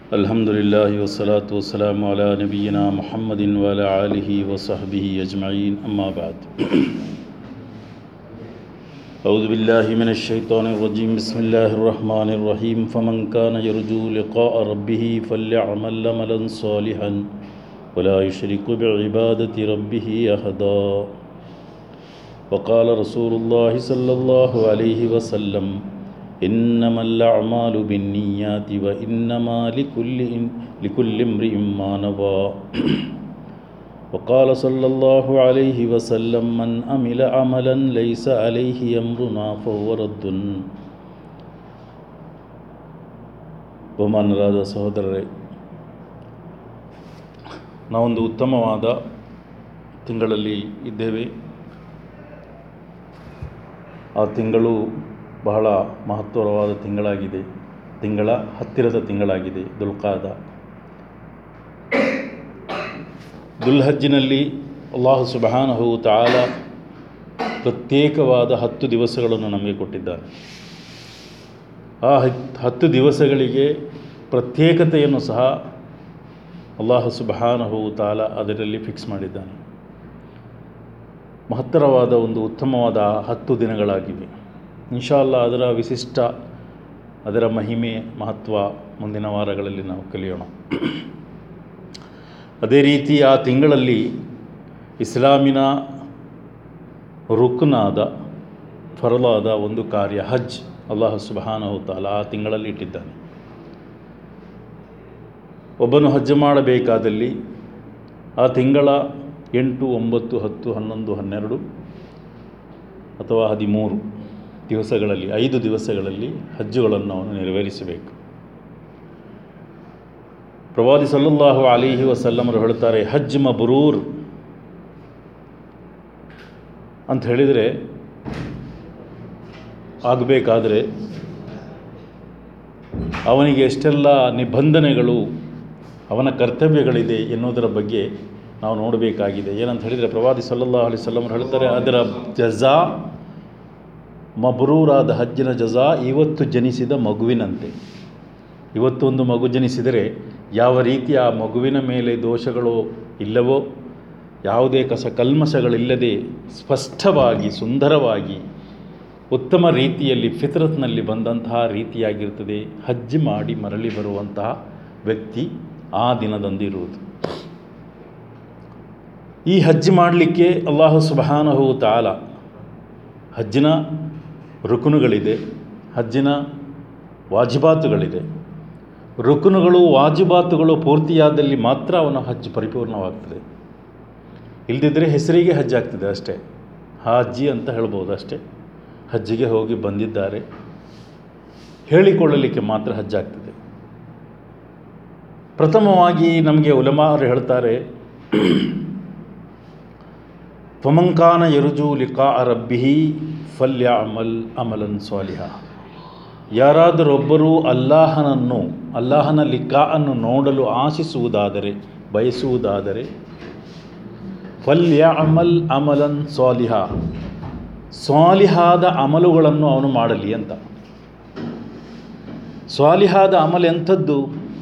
الحمد لله والصلاة والسلام على نبينا محمد وعلى آله وصحبه أجمعين أما بعد أعوذ بالله من الشيطان الرجيم بسم الله الرحمن الرحيم فمن كان يرجو لقاء ربه فليعمل عملا صالحا ولا يشرك بعبادة ربه أحدا وقال رسول الله صلى الله عليه وسلم إنما الأعمال بالنيات وإنما لكل لكل امرئ ما نوى وقال صلى الله عليه وسلم من عمل عملا ليس عليه أمرنا فهو رد ಬಹುಮಾನರಾದ ಸಹೋದರರೇ ನಾವೊಂದು ಉತ್ತಮವಾದ ತಿಂಗಳಲ್ಲಿ ಇದ್ದೇವೆ ಆ ತಿಂಗಳು ಬಹಳ ಮಹತ್ವರವಾದ ತಿಂಗಳಾಗಿದೆ ತಿಂಗಳ ಹತ್ತಿರದ ತಿಂಗಳಾಗಿದೆ ದುಲ್ಕಾದ ದುಲ್ಹಜ್ಜಿನಲ್ಲಿ ಅಲ್ಲಾಹು ಸುಬಹಾನಹು ತಾಲ ಪ್ರತ್ಯೇಕವಾದ ಹತ್ತು ದಿವಸಗಳನ್ನು ನಮಗೆ ಕೊಟ್ಟಿದ್ದಾನೆ ಆ ಹತ್ತು ದಿವಸಗಳಿಗೆ ಪ್ರತ್ಯೇಕತೆಯನ್ನು ಸಹ ಅಲ್ಲಾಹು ಸುಬಹಾನಹು ತಾಲ ಅದರಲ್ಲಿ ಫಿಕ್ಸ್ ಮಾಡಿದ್ದಾನೆ ಮಹತ್ತರವಾದ ಒಂದು ಉತ್ತಮವಾದ ಹತ್ತು ದಿನಗಳಾಗಿವೆ ಇನ್ಶಾಲ್ಲ ಅದರ ವಿಶಿಷ್ಟ ಅದರ ಮಹಿಮೆ ಮಹತ್ವ ಮುಂದಿನ ವಾರಗಳಲ್ಲಿ ನಾವು ಕಲಿಯೋಣ ಅದೇ ರೀತಿ ಆ ತಿಂಗಳಲ್ಲಿ ಇಸ್ಲಾಮಿನ ರುಕ್ನಾದ ಫರಲಾದ ಒಂದು ಕಾರ್ಯ ಹಜ್ ಅಲ್ಲಾಹ ಸುಬಹಾನಹು ತಾಲ ಆ ತಿಂಗಳಲ್ಲಿ ಇಟ್ಟಿದ್ದಾನೆ ಒಬ್ಬನು ಹಜ್ ಮಾಡಬೇಕಾದಲ್ಲಿ ಆ ತಿಂಗಳ ಎಂಟು ಒಂಬತ್ತು ಹತ್ತು ಹನ್ನೊಂದು ಹನ್ನೆರಡು ಅಥವಾ ಹದಿಮೂರು ದಿವಸಗಳಲ್ಲಿ ಐದು ದಿವಸಗಳಲ್ಲಿ ಹಜ್ಜುಗಳನ್ನು ಅವನು ನೆರವೇರಿಸಬೇಕು ಪ್ರವಾದಿ ಸಲ್ಲಲ್ಲಾಹು ಅಲಿಹಿ ವಸಲ್ಲಮರು ಹೇಳ್ತಾರೆ ಹಜ್ ಮಬ್ರೂರ್ ಅಂತ ಹೇಳಿದರೆ ಆಗಬೇಕಾದರೆ ಅವನಿಗೆ ಎಷ್ಟೆಲ್ಲ ನಿಬಂಧನೆಗಳು ಅವನ ಕರ್ತವ್ಯಗಳಿದೆ ಎನ್ನುವುದರ ಬಗ್ಗೆ ನಾವು ನೋಡಬೇಕಾಗಿದೆ ಏನಂತ ಹೇಳಿದರೆ ಪ್ರವಾದಿ ಸಲ್ಲಲ್ಲಾಹು ಅಲಿ ಸಲ್ಲಮರು ಹೇಳ್ತಾರೆ ಅದರ ಜಜಾ ಮಬ್ರೂರಾದ ಹಜ್ಜಿನ ಜಜಾ ಇವತ್ತು ಜನಿಸಿದ ಮಗುವಿನಂತೆ ಇವತ್ತು ಒಂದು ಮಗು ಜನಿಸಿದರೆ ಯಾವ ರೀತಿ ಆ ಮಗುವಿನ ಮೇಲೆ ದೋಷಗಳು ಇಲ್ಲವೋ ಯಾವುದೇ ಕಸ ಕಲ್ಮಶಗಳಿಲ್ಲದೆ ಸ್ಪಷ್ಟವಾಗಿ ಸುಂದರವಾಗಿ ಉತ್ತಮ ರೀತಿಯಲ್ಲಿ ಫಿತ್ರತ್ನಲ್ಲಿ ಬಂದಂತಹ ರೀತಿಯಾಗಿರ್ತದೆ ಹಜ್ ಮಾಡಿ ಮರಳಿ ಬರುವಂತಹ ವ್ಯಕ್ತಿ ಆ ದಿನದಂದಿರುವುದು ಈ ಹಜ್ ಮಾಡಲಿಕ್ಕೆ ಅಲ್ಲಾಹು ಸುಬಹಾನಹು ತಾಲ ಹಜ್ಜಿನ ರುಕುನುಗಳಿದೆ ಹಜ್ಜಿನ ವಾಜಿಬಾತುಗಳಿದೆ ರುಕುನುಗಳು ವಾಜಿಬಾತುಗಳು ಪೂರ್ತಿಯಾದಲ್ಲಿ ಮಾತ್ರ ಅವನ ಹಜ್ ಪರಿಪೂರ್ಣವಾಗ್ತದೆ ಇಲ್ಲದಿದ್ದರೆ ಹೆಸರಿಗೆ ಹಜ್ ಆಗ್ತದೆ ಅಷ್ಟೇ ಹಾಜಿ ಅಂತ ಹೇಳ್ಬೋದು ಅಷ್ಟೇ ಹಜ್ಜಿಗೆ ಹೋಗಿ ಬಂದಿದ್ದಾರೆ ಹೇಳಿಕೊಳ್ಳಲಿಕ್ಕೆ ಮಾತ್ರ ಹಜ್ ಆಗ್ತದೆ ಪ್ರಥಮವಾಗಿ ನಮಗೆ ಉಲಮಾರು ಹೇಳ್ತಾರೆ ತ್ವಮಂಕಾನ ಯರುಜು ಲಿಕಾ ರಬ್ಬಿಹಿ ಫಲ್ಯ ಅಮಲ್ ಅಮಲನ್ ಸ್ವಾಲಿಹ ಯಾರಾದರೊಬ್ಬರು ಅಲ್ಲಾಹನನ್ನು ಅಲ್ಲಾಹನ ಲಿಕಾ ಅನ್ನು ನೋಡಲು ಆಶಿಸುವುದಾದರೆ ಬಯಸುವುದಾದರೆ ಫಲ್ಯ ಅಮಲ್ ಅಮಲನ್ ಸ್ವಾಲಿಹ ಸ್ವಾಲಿಹಾದ ಅಮಲುಗಳನ್ನು ಅವನು ಮಾಡಲಿ ಅಂತ ಸ್ವಾಲಿಹಾದ ಅಮಲ್ ಎಂಥದ್ದು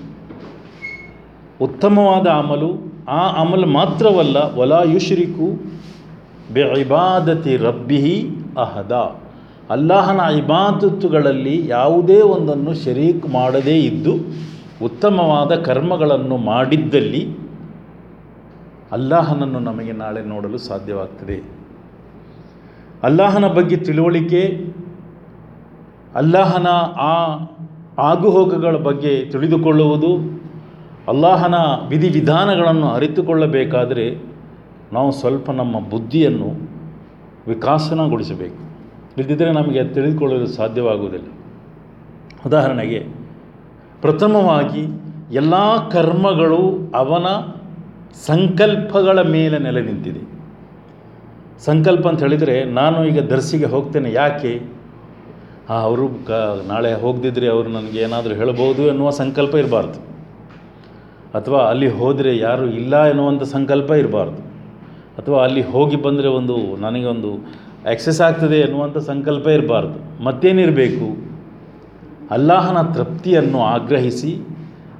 ಉತ್ತಮವಾದ ಅಮಲು ಆ ಅಮಲ್ ಮಾತ್ರವಲ್ಲ ವಲಾ ಯುಶ್ರಿಕು ಬೆ ಇಬಾದತಿ ರಬ್ಬಿಹಿ ಅಹದ ಅಲ್ಲಾಹನ ಇಬಾದತ್ತುಗಳಲ್ಲಿ ಯಾವುದೇ ಒಂದನ್ನು ಶರೀಕ್ ಮಾಡದೇ ಇದ್ದು ಉತ್ತಮವಾದ ಕರ್ಮಗಳನ್ನು ಮಾಡಿದ್ದಲ್ಲಿ ಅಲ್ಲಾಹನನ್ನು ನಮಗೆ ನಾಳೆ ನೋಡಲು ಸಾಧ್ಯವಾಗ್ತದೆ ಅಲ್ಲಾಹನ ಬಗ್ಗೆ ತಿಳುವಳಿಕೆ ಅಲ್ಲಾಹನ ಆ ಆಗುಹೋಗುಗಳ ಬಗ್ಗೆ ತಿಳಿದುಕೊಳ್ಳುವುದು ಅಲ್ಲಾಹನ ವಿಧಿವಿಧಾನಗಳನ್ನು ಅರಿತುಕೊಳ್ಳಬೇಕಾದರೆ ನಾವು ಸ್ವಲ್ಪ ನಮ್ಮ ಬುದ್ಧಿಯನ್ನು ವಿಕಾಸನಗೊಳಿಸಬೇಕು ಇಲ್ಲದಿದ್ದರೆ ನಮಗೆ ತಿಳಿದುಕೊಳ್ಳಲು ಸಾಧ್ಯವಾಗುವುದಿಲ್ಲ ಉದಾಹರಣೆಗೆ ಪ್ರಥಮವಾಗಿ ಎಲ್ಲ ಕರ್ಮಗಳು ಅವನ ಸಂಕಲ್ಪಗಳ ಮೇಲೆ ನೆಲೆ ನಿಂತಿದೆ ಸಂಕಲ್ಪ ಅಂತ ಹೇಳಿದರೆ ನಾನು ಈಗ ದರ್ಸಿಗೆ ಹೋಗ್ತೇನೆ ಯಾಕೆ ಹಾಂ ಅವರು ಕ ನಾಳೆ ಹೋಗದಿದ್ದರೆ ಅವರು ನನಗೆ ಏನಾದರೂ ಹೇಳ್ಬೋದು ಎನ್ನುವ ಸಂಕಲ್ಪ ಇರಬಾರ್ದು ಅಥವಾ ಅಲ್ಲಿ ಹೋದರೆ ಯಾರು ಇಲ್ಲ ಎನ್ನುವಂಥ ಸಂಕಲ್ಪ ಇರಬಾರ್ದು ಅಥವಾ ಅಲ್ಲಿ ಹೋಗಿ ಬಂದರೆ ಒಂದು ನನಗೆ ಒಂದು ಎಕ್ಸಸ್ ಆಗ್ತದೆ ಎನ್ನುವಂಥ ಸಂಕಲ್ಪ ಇರಬಾರ್ದು ಮತ್ತೇನಿರಬೇಕು ಅಲ್ಲಾಹನ ತೃಪ್ತಿಯನ್ನು ಆಗ್ರಹಿಸಿ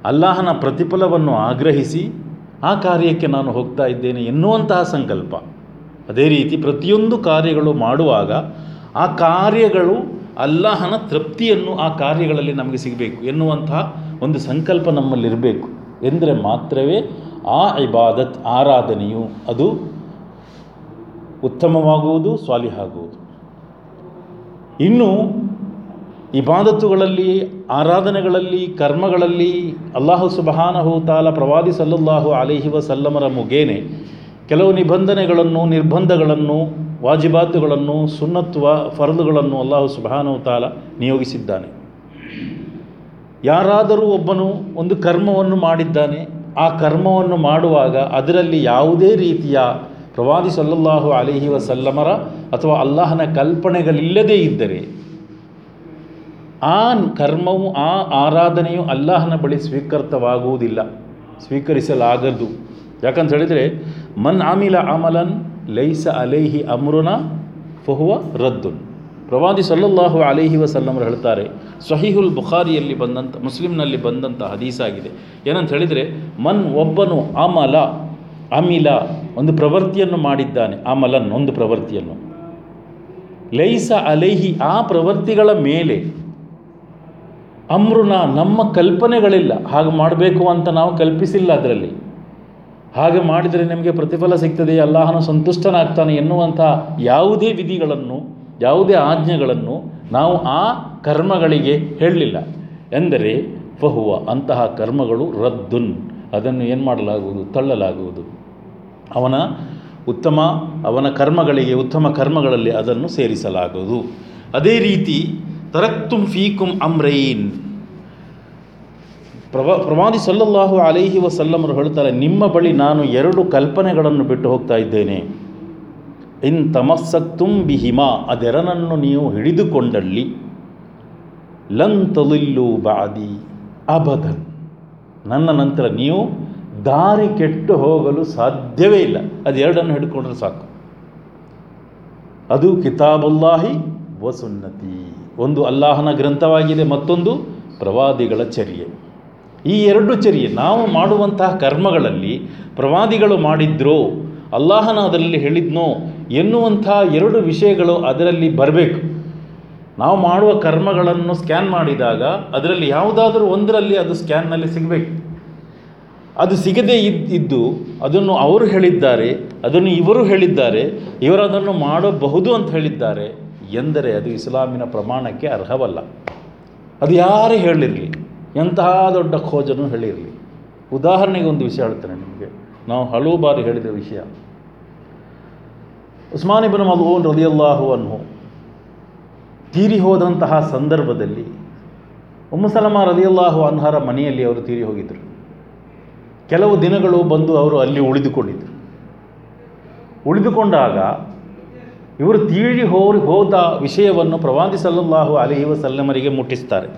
ಅಲ್ಲಾಹನ ಪ್ರತಿಫಲವನ್ನು ಆಗ್ರಹಿಸಿ ಆ ಕಾರ್ಯಕ್ಕೆ ನಾನು ಹೋಗ್ತಾ ಇದ್ದೇನೆ ಎನ್ನುವಂತಹ ಸಂಕಲ್ಪ ಅದೇ ರೀತಿ ಪ್ರತಿಯೊಂದು ಕಾರ್ಯಗಳು ಮಾಡುವಾಗ ಆ ಕಾರ್ಯಗಳು ಅಲ್ಲಾಹನ ತೃಪ್ತಿಯನ್ನು ಆ ಕಾರ್ಯಗಳಲ್ಲಿ ನಮಗೆ ಸಿಗಬೇಕು ಎನ್ನುವಂತಹ ಒಂದು ಸಂಕಲ್ಪ ನಮ್ಮಲ್ಲಿರಬೇಕು ಎಂದರೆ ಮಾತ್ರವೇ ಆ ಇಬಾದತ್ ಆರಾಧನೆಯು ಅದು ಉತ್ತಮವಾಗುವುದು ಸ್ವಾಲಿಹಾಗುವುದು ಇನ್ನು ಇಬಾದತ್ತುಗಳಲ್ಲಿ ಆರಾಧನೆಗಳಲ್ಲಿ ಕರ್ಮಗಳಲ್ಲಿ ಅಲ್ಲಾಹು ಸುಬಹಾನಹು ತಾಲ ಪ್ರವಾದಿ ಸಲ್ಲಲ್ಲಾಹು ಅಲಿಹಿ ವಸಲ್ಲಮರ ಮುಗೇನೆ ಕೆಲವು ನಿಬಂಧನೆಗಳನ್ನು ನಿರ್ಬಂಧಗಳನ್ನು ವಾಜಿಬಾತುಗಳನ್ನು ಸುನ್ನತ್ವ ಫರದುಗಳನ್ನು ಅಲ್ಲಾಹು ಸುಬಹಾನಹು ತಾಲ ನಿಯೋಗಿಸಿದ್ದಾನೆ ಯಾರಾದರೂ ಒಬ್ಬನು ಒಂದು ಕರ್ಮವನ್ನು ಮಾಡಿದ್ದಾನೆ ಆ ಕರ್ಮವನ್ನು ಮಾಡುವಾಗ ಅದರಲ್ಲಿ ಯಾವುದೇ ರೀತಿಯ ಪ್ರವಾದಿ ಸಲ್ಲಲ್ಲಾಹು ಅಲಿಹಿ ವಸಲ್ಲಮರ ಅಥವಾ ಅಲ್ಲಾಹನ ಕಲ್ಪನೆಗಳಿಲ್ಲದೇ ಇದ್ದರೆ ಆ ಕರ್ಮವು ಆ ಆರಾಧನೆಯು ಅಲ್ಲಾಹನ ಬಳಿ ಸ್ವೀಕೃತವಾಗುವುದಿಲ್ಲ ಸ್ವೀಕರಿಸಲಾಗದು ಯಾಕಂತ ಹೇಳಿದರೆ ಮನ್ ಆಮಿಲ ಅಮಲನ್ ಲೈಸ ಅಲೈಹಿ ಅಮ್ರುನ ಫಹುವ ರದ್ದುನ್ ಪ್ರವಾದಿ ಸಲ್ಲಲ್ಲಾಹು ಅಲೈಹಿ ವಸಲ್ಲಮರು ಹೇಳ್ತಾರೆ ಸಹೀಹುಲ್ ಬುಖಾರಿಯಲ್ಲಿ ಬಂದಂಥ ಮುಸ್ಲಿಮ್ನಲ್ಲಿ ಬಂದಂಥ ಹದೀಸ್ ಆಗಿದೆ ಏನಂತ ಹೇಳಿದರೆ ಮನ್ ಒಬ್ಬನು ಅಮಲ ಅಮಿಲ ಒಂದು ಪ್ರವೃತ್ತಿಯನ್ನು ಮಾಡಿದ್ದಾನೆ ಅಮಲನ್ ಒಂದು ಪ್ರವೃತ್ತಿಯನ್ನು ಲೈಸ ಅಲೈಹಿ ಆ ಪ್ರವೃತ್ತಿಗಳ ಮೇಲೆ ಅಮ್ರುನ ನಮ್ಮ ಕಲ್ಪನೆಗಳಿಲ್ಲ ಹಾಗೆ ಮಾಡಬೇಕು ಅಂತ ನಾವು ಕಲ್ಪಿಸಿಲ್ಲ ಅದರಲ್ಲಿ ಹಾಗೆ ಮಾಡಿದರೆ ನಿಮಗೆ ಪ್ರತಿಫಲ ಸಿಗ್ತದೆ ಅಲ್ಲಾಹನು ಸಂತುಷ್ಟನಾಗ್ತಾನೆ ಎನ್ನುವಂಥ ಯಾವುದೇ ವಿಧಿಗಳನ್ನು ಯಾವುದೇ ಆಜ್ಞೆಗಳನ್ನು ನಾವು ಆ ಕರ್ಮಗಳಿಗೆ ಹೇಳಲಿಲ್ಲ ಎಂದರೆ ಫಹುವ ಅಂತಹ ಕರ್ಮಗಳು ರದ್ದುನ್ ಅದನ್ನು ಏನು ಮಾಡಲಾಗುವುದು ತಳ್ಳಲಾಗುವುದು ಅವನ ಉತ್ತಮ ಅವನ ಕರ್ಮಗಳಿಗೆ ಉತ್ತಮ ಕರ್ಮಗಳಲ್ಲಿ ಅದನ್ನು ಸೇರಿಸಲಾಗುವುದು ಅದೇ ರೀತಿ ತರಕ್ತುಂ ಫೀಕುಂ ಅಮ್ರೈನ್ ಪ್ರವಾ ಪ್ರವಾದಿ ಸಲ್ಲಲ್ಲಾಹು ಅಲೈಹಿ ವಸಲ್ಲಮರು ಹೇಳ್ತಾರೆ ನಿಮ್ಮ ಬಳಿ ನಾನು ಎರಡು ಕಲ್ಪನೆಗಳನ್ನು ಬಿಟ್ಟು ಹೋಗ್ತಾ ಇದ್ದೇನೆ ಇನ್ ತಮಸ್ಸಕ್ತುಂ ಬಿಹಿಮಾ ಅದೆರನನ್ನು ನೀವು ಹಿಡಿದುಕೊಂಡಲ್ಲಿ ಲನ್ ತಲಿಲ್ಲು ಬಾದಿ ಅಬದನ್ ನನ್ನ ನಂತರ ನೀವು ದಾರಿ ಕೆಟ್ಟು ಹೋಗಲು ಸಾಧ್ಯವೇ ಇಲ್ಲ ಅದೆರಡನ್ನು ಹಿಡ್ಕೊಂಡ್ರೆ ಸಾಕು ಅದು ಕಿತಾಬುಲ್ಲಾಹಿ ವಸುನ್ನತಿ ಒಂದು ಅಲ್ಲಾಹನ ಗ್ರಂಥವಾಗಿದೆ ಮತ್ತೊಂದು ಪ್ರವಾದಿಗಳ ಚರ್ಯೆ ಈ ಎರಡು ಚರ್ಯೆ ನಾವು ಮಾಡುವಂತಹ ಕರ್ಮಗಳಲ್ಲಿ ಪ್ರವಾದಿಗಳು ಮಾಡಿದ್ರೋ ಅಲ್ಲಾಹನ ಅದರಲ್ಲಿ ಹೇಳಿದ್ನೋ ಎನ್ನುವಂಥ ಎರಡು ವಿಷಯಗಳು ಅದರಲ್ಲಿ ಬರಬೇಕು ನಾವು ಮಾಡುವ ಕರ್ಮಗಳನ್ನು ಸ್ಕ್ಯಾನ್ ಮಾಡಿದಾಗ ಅದರಲ್ಲಿ ಯಾವುದಾದ್ರೂ ಒಂದರಲ್ಲಿ ಅದು ಸ್ಕ್ಯಾನ್ನಲ್ಲಿ ಸಿಗಬೇಕು ಅದು ಸಿಗದೇ ಇದ್ ಇದ್ದು ಅದನ್ನು ಅವರು ಹೇಳಿದ್ದಾರೆ ಅದನ್ನು ಇವರು ಹೇಳಿದ್ದಾರೆ ಇವರು ಅದನ್ನು ಮಾಡಬಹುದು ಅಂತ ಹೇಳಿದ್ದಾರೆ ಎಂದರೆ ಅದು ಇಸ್ಲಾಮಿನ ಪ್ರಮಾಣಕ್ಕೆ ಅರ್ಹವಲ್ಲ ಅದು ಯಾರೇ ಹೇಳಿರಲಿ ಎಂತಹ ದೊಡ್ಡ ಖೋಜನು ಹೇಳಿರಲಿ ಉದಾಹರಣೆಗೆ ಒಂದು ವಿಷಯ ಹೇಳ್ತೇನೆ ನಿಮಗೆ ನಾವು ಹಲವು ಬಾರಿ ಹೇಳಿದ ವಿಷಯ ಉಸ್ಮಾನಿಬನ್ ಮಲ್ಊನ್ ರದಿಯಲ್ಲಾಹು ಅನ್ಹು ತೀರಿ ಹೋದಂತಹ ಸಂದರ್ಭದಲ್ಲಿ ಉಮ್ಮಸಲಮ ರದಿಯಲ್ಲಾಹು ಅನ್ಹರ ಮನೆಯಲ್ಲಿ ಅವರು ತೀರಿ ಹೋಗಿದ್ದರು ಕೆಲವು ದಿನಗಳು ಬಂದು ಅವರು ಅಲ್ಲಿ ಉಳಿದುಕೊಂಡಿದ್ದರು ಉಳಿದುಕೊಂಡಾಗ ಇವರು ತೀಳಿ ಹೋರಿ ಹೋದ ವಿಷಯವನ್ನು ಪ್ರವಾದಿ ಸಲ್ಲಲ್ಲಾಹು ಅಲಿಹಿ ವಸಲ್ಲಮರಿಗೆ ಮುಟ್ಟಿಸ್ತಾರೆ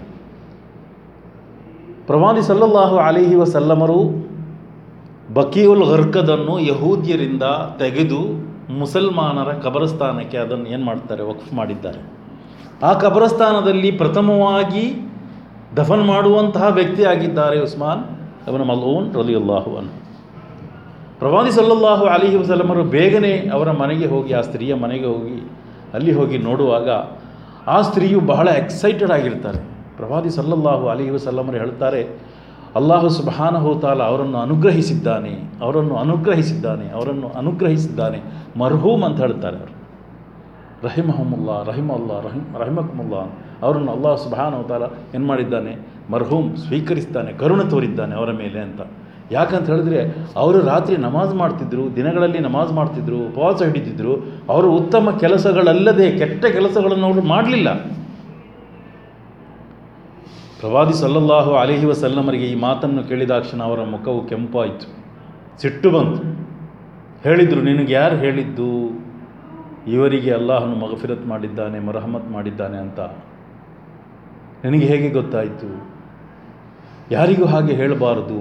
ಪ್ರವಾದಿ ಸಲ್ಲಲ್ಲಾಹು ಅಲಿಹಿ ವಸಲ್ಲಮರು ಬಕೀವುಲ್ ಗರ್ಕದನ್ನು ಯಹೂದ್ಯರಿಂದ ತೆಗೆದು ಮುಸಲ್ಮಾನರ ಕಬರಸ್ಥಾನಕ್ಕೆ ಅದನ್ನು ಏನು ಮಾಡ್ತಾರೆ ವಕ್ಫ್ ಮಾಡಿದ್ದಾರೆ ಆ ಕಬರಸ್ಥಾನದಲ್ಲಿ ಪ್ರಥಮವಾಗಿ ದಫನ್ ಮಾಡುವಂತಹ ವ್ಯಕ್ತಿಯಾಗಿದ್ದಾರೆ ಉಸ್ಮಾನ್ ಅವನ ಮಲ್ಊನ್ ರಲಿಯಲ್ಲಾಹು ಅನ್ನು ಪ್ರವಾದಿ ಸಲ್ಲಲ್ಲಾಹು ಅಲಿಹಿ ವಸಲ್ಲಮರು ಬೇಗನೆ ಅವರ ಮನೆಗೆ ಹೋಗಿ ಆ ಸ್ತ್ರೀಯ ಮನೆಗೆ ಹೋಗಿ ಅಲ್ಲಿ ಹೋಗಿ ನೋಡುವಾಗ ಆ ಸ್ತ್ರೀಯು ಬಹಳ ಎಕ್ಸೈಟೆಡ್ ಆಗಿರ್ತಾರೆ ಪ್ರವಾದಿ ಸಲ್ಲಲ್ಲಾಹು ಅಲಿಹಿ ವಸಲ್ಲಮರು ಹೇಳ್ತಾರೆ ಅಲ್ಲಾಹು ಸುಬಹಾನಹು ತಾಲ ಅವರನ್ನು ಅನುಗ್ರಹಿಸಿದ್ದಾನೆ ಅವರನ್ನು ಅನುಗ್ರಹಿಸಿದ್ದಾನೆ ಅವರನ್ನು ಅನುಗ್ರಹಿಸಿದ್ದಾನೆ ಮರ್ಹೂಮ್ ಅಂತ ಹೇಳ್ತಾರೆ ಅವರು ರಹಿಮಹಮುಲ್ಲಾ ರಹಿಮಲ್ಲಾ ರಹಿಮ್ ರಹಿಮಕಮುಲ್ಲಾ ಅವರನ್ನು ಅಲ್ಲಾಹ್ ಸುಬಹಾನಹು ತಾಲ ಏನು ಮಾಡಿದ್ದಾನೆ ಮರ್ಹೂಮ್ ಸ್ವೀಕರಿಸ್ತಾನೆ ಕರುಣೆ ತೋರಿದ್ದಾನೆ ಅವರ ಮೇಲೆ ಅಂತ ಯಾಕಂತ ಹೇಳಿದ್ರೆ ಅವರು ರಾತ್ರಿ ನಮಾಜ್ ಮಾಡ್ತಿದ್ರು ದಿನಗಳಲ್ಲಿ ನಮಾಜ್ ಮಾಡ್ತಿದ್ರು ಉಪವಾಸ ಹಿಡಿತಿದ್ರು ಅವರು ಉತ್ತಮ ಕೆಲಸಗಳಲ್ಲದೆ ಕೆಟ್ಟ ಕೆಲಸಗಳನ್ನು ಅವರು ಮಾಡಲಿಲ್ಲ ಪ್ರವಾದಿ ಸಲ್ಲಲ್ಲಾಹು ಅಲಿಹಿ ವಸಲ್ಲಮರಿಗೆ ಈ ಮಾತನ್ನು ಕೇಳಿದಾಕ್ಷಣ ಅವರ ಮುಖವು ಕೆಂಪಾಯಿತು ಸಿಟ್ಟು ಬಂತು ಹೇಳಿದರು ನಿನಗೆ ಯಾರು ಹೇಳಿದ್ದು ಇವರಿಗೆ ಅಲ್ಲಾಹನು ಮಗಫಿರತ್ ಮಾಡಿದ್ದಾನೆ ಮರಹಮತ್ ಮಾಡಿದ್ದಾನೆ ಅಂತ ನಿನಗೆ ಹೇಗೆ ಗೊತ್ತಾಯಿತು ಯಾರಿಗೂ ಹಾಗೆ ಹೇಳಬಾರದು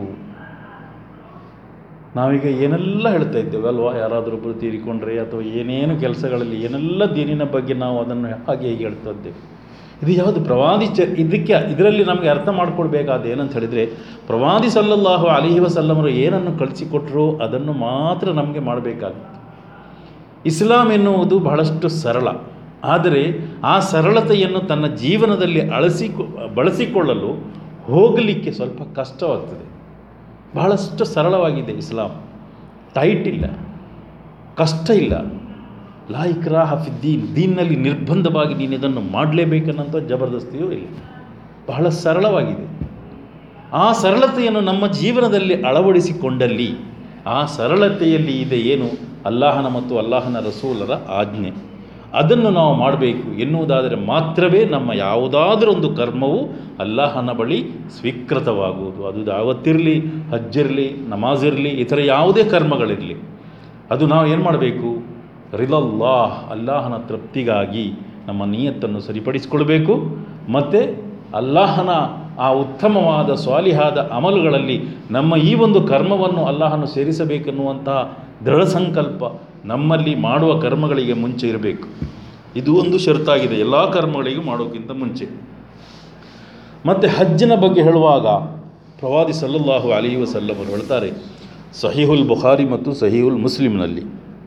ನಾವೀಗ ಏನೆಲ್ಲ ಹೇಳ್ತಾ ಇದ್ದೇವೆ ಅಲ್ವಾ ಯಾರಾದರೊಬ್ಬರು ತೀರಿಕೊಂಡ್ರೆ ಅಥವಾ ಏನೇನು ಕೆಲಸಗಳಲ್ಲಿ ಏನೆಲ್ಲ ದೀನಿನ ಬಗ್ಗೆ ನಾವು ಅದನ್ನು ಹಾಗೆ ಹೀಗೆ ಹೇಳ್ತಾ ಇದ್ದೇವೆ ಇದು ಯಾವುದು ಪ್ರವಾದಿ ಚ ಇದಕ್ಕೆ ಇದರಲ್ಲಿ ನಮಗೆ ಅರ್ಥ ಮಾಡ್ಕೊಳ್ಬೇಕಾದ ಏನಂತ ಹೇಳಿದರೆ ಪ್ರವಾದಿ ಸಲ್ಲಲ್ಲಾಹು ಅಲಿಹಿ ವಸಲ್ಲಮರು ಏನನ್ನು ಕಳಿಸಿಕೊಟ್ರು ಅದನ್ನು ಮಾತ್ರ ನಮಗೆ ಮಾಡಬೇಕಾಗುತ್ತೆ ಇಸ್ಲಾಂ ಎನ್ನುವುದು ಬಹಳಷ್ಟು ಸರಳ ಆದರೆ ಆ ಸರಳತೆಯನ್ನು ತನ್ನ ಜೀವನದಲ್ಲಿ ಅಳಸಿ ಬಳಸಿಕೊಳ್ಳಲು ಹೋಗಲಿಕ್ಕೆ ಸ್ವಲ್ಪ ಕಷ್ಟವಾಗ್ತದೆ ಬಹಳಷ್ಟು ಸರಳವಾಗಿದೆ ಇಸ್ಲಾಂ ಟೈಟ್ ಇಲ್ಲ ಕಷ್ಟ ಇಲ್ಲ ಲಾ ಇಕ್ರಾಹ ಫಿದ್ದೀನ್ ದೀನ್ನಲ್ಲಿ ನಿರ್ಬಂಧವಾಗಿ ನೀನು ಇದನ್ನು ಮಾಡಲೇಬೇಕನ್ನಂಥ ಜಬರ್ದಸ್ತಿಯೂ ಇಲ್ಲ ಬಹಳ ಸರಳವಾಗಿದೆ ಆ ಸರಳತೆಯನ್ನು ನಮ್ಮ ಜೀವನದಲ್ಲಿ ಅಳವಡಿಸಿಕೊಂಡಲ್ಲಿ ಆ ಸರಳತೆಯಲ್ಲಿ ಇದೆ ಏನು ಅಲ್ಲಾಹನ ಮತ್ತು ಅಲ್ಲಾಹನ ರಸೂಲರ ಆಜ್ಞೆ ಅದನ್ನು ನಾವು ಮಾಡಬೇಕು ಎನ್ನುವುದಾದರೆ ಮಾತ್ರವೇ ನಮ್ಮ ಯಾವುದಾದ್ರೂ ಒಂದು ಕರ್ಮವು ಅಲ್ಲಾಹನ ಬಳಿ ಸ್ವೀಕೃತವಾಗುವುದು ಅದು ದಾವತ್ತಿರಲಿ ಹಜ್ಜಿರಲಿ ನಮಾಜಿರಲಿ ಇತರ ಯಾವುದೇ ಕರ್ಮಗಳಿರಲಿ ಅದು ನಾವು ಏನು ಮಾಡಬೇಕು ರಿಲಲ್ಲಾಹ್ ಅಲ್ಲಾಹನ ತೃಪ್ತಿಗಾಗಿ ನಮ್ಮ ನಿಯತ್ತನ್ನು ಸರಿಪಡಿಸಿಕೊಳ್ಬೇಕು ಮತ್ತು ಅಲ್ಲಾಹನ ಆ ಉತ್ತಮವಾದ ಸ್ವಾಲಿಹಾದ ಅಮಲುಗಳಲ್ಲಿ ನಮ್ಮ ಈ ಒಂದು ಕರ್ಮವನ್ನು ಅಲ್ಲಾಹನು ಸೇರಿಸಬೇಕೆನ್ನುವಂತಹ ದೃಢ ಸಂಕಲ್ಪ ನಮ್ಮಲ್ಲಿ ಮಾಡುವ ಕರ್ಮಗಳಿಗೆ ಮುಂಚೆ ಇರಬೇಕು ಇದು ಒಂದು ಷರತ್ತಾಗಿದೆ ಎಲ್ಲ ಕರ್ಮಗಳಿಗೂ ಮಾಡೋಕ್ಕಿಂತ ಮುಂಚೆ ಮತ್ತು ಹಜ್ಜಿನ ಬಗ್ಗೆ ಹೇಳುವಾಗ ಪ್ರವಾದಿ ಸಲ್ಲಲ್ಲಾಹು ಅಲಿ ವಸಲ್ಲಮರು ಹೇಳ್ತಾರೆ ಸಹೀಹುಲ್ ಬುಖಾರಿ ಮತ್ತು ಸಹೀಹುಲ್ ಮುಸ್ಲಿಮ್ನಲ್ಲಿ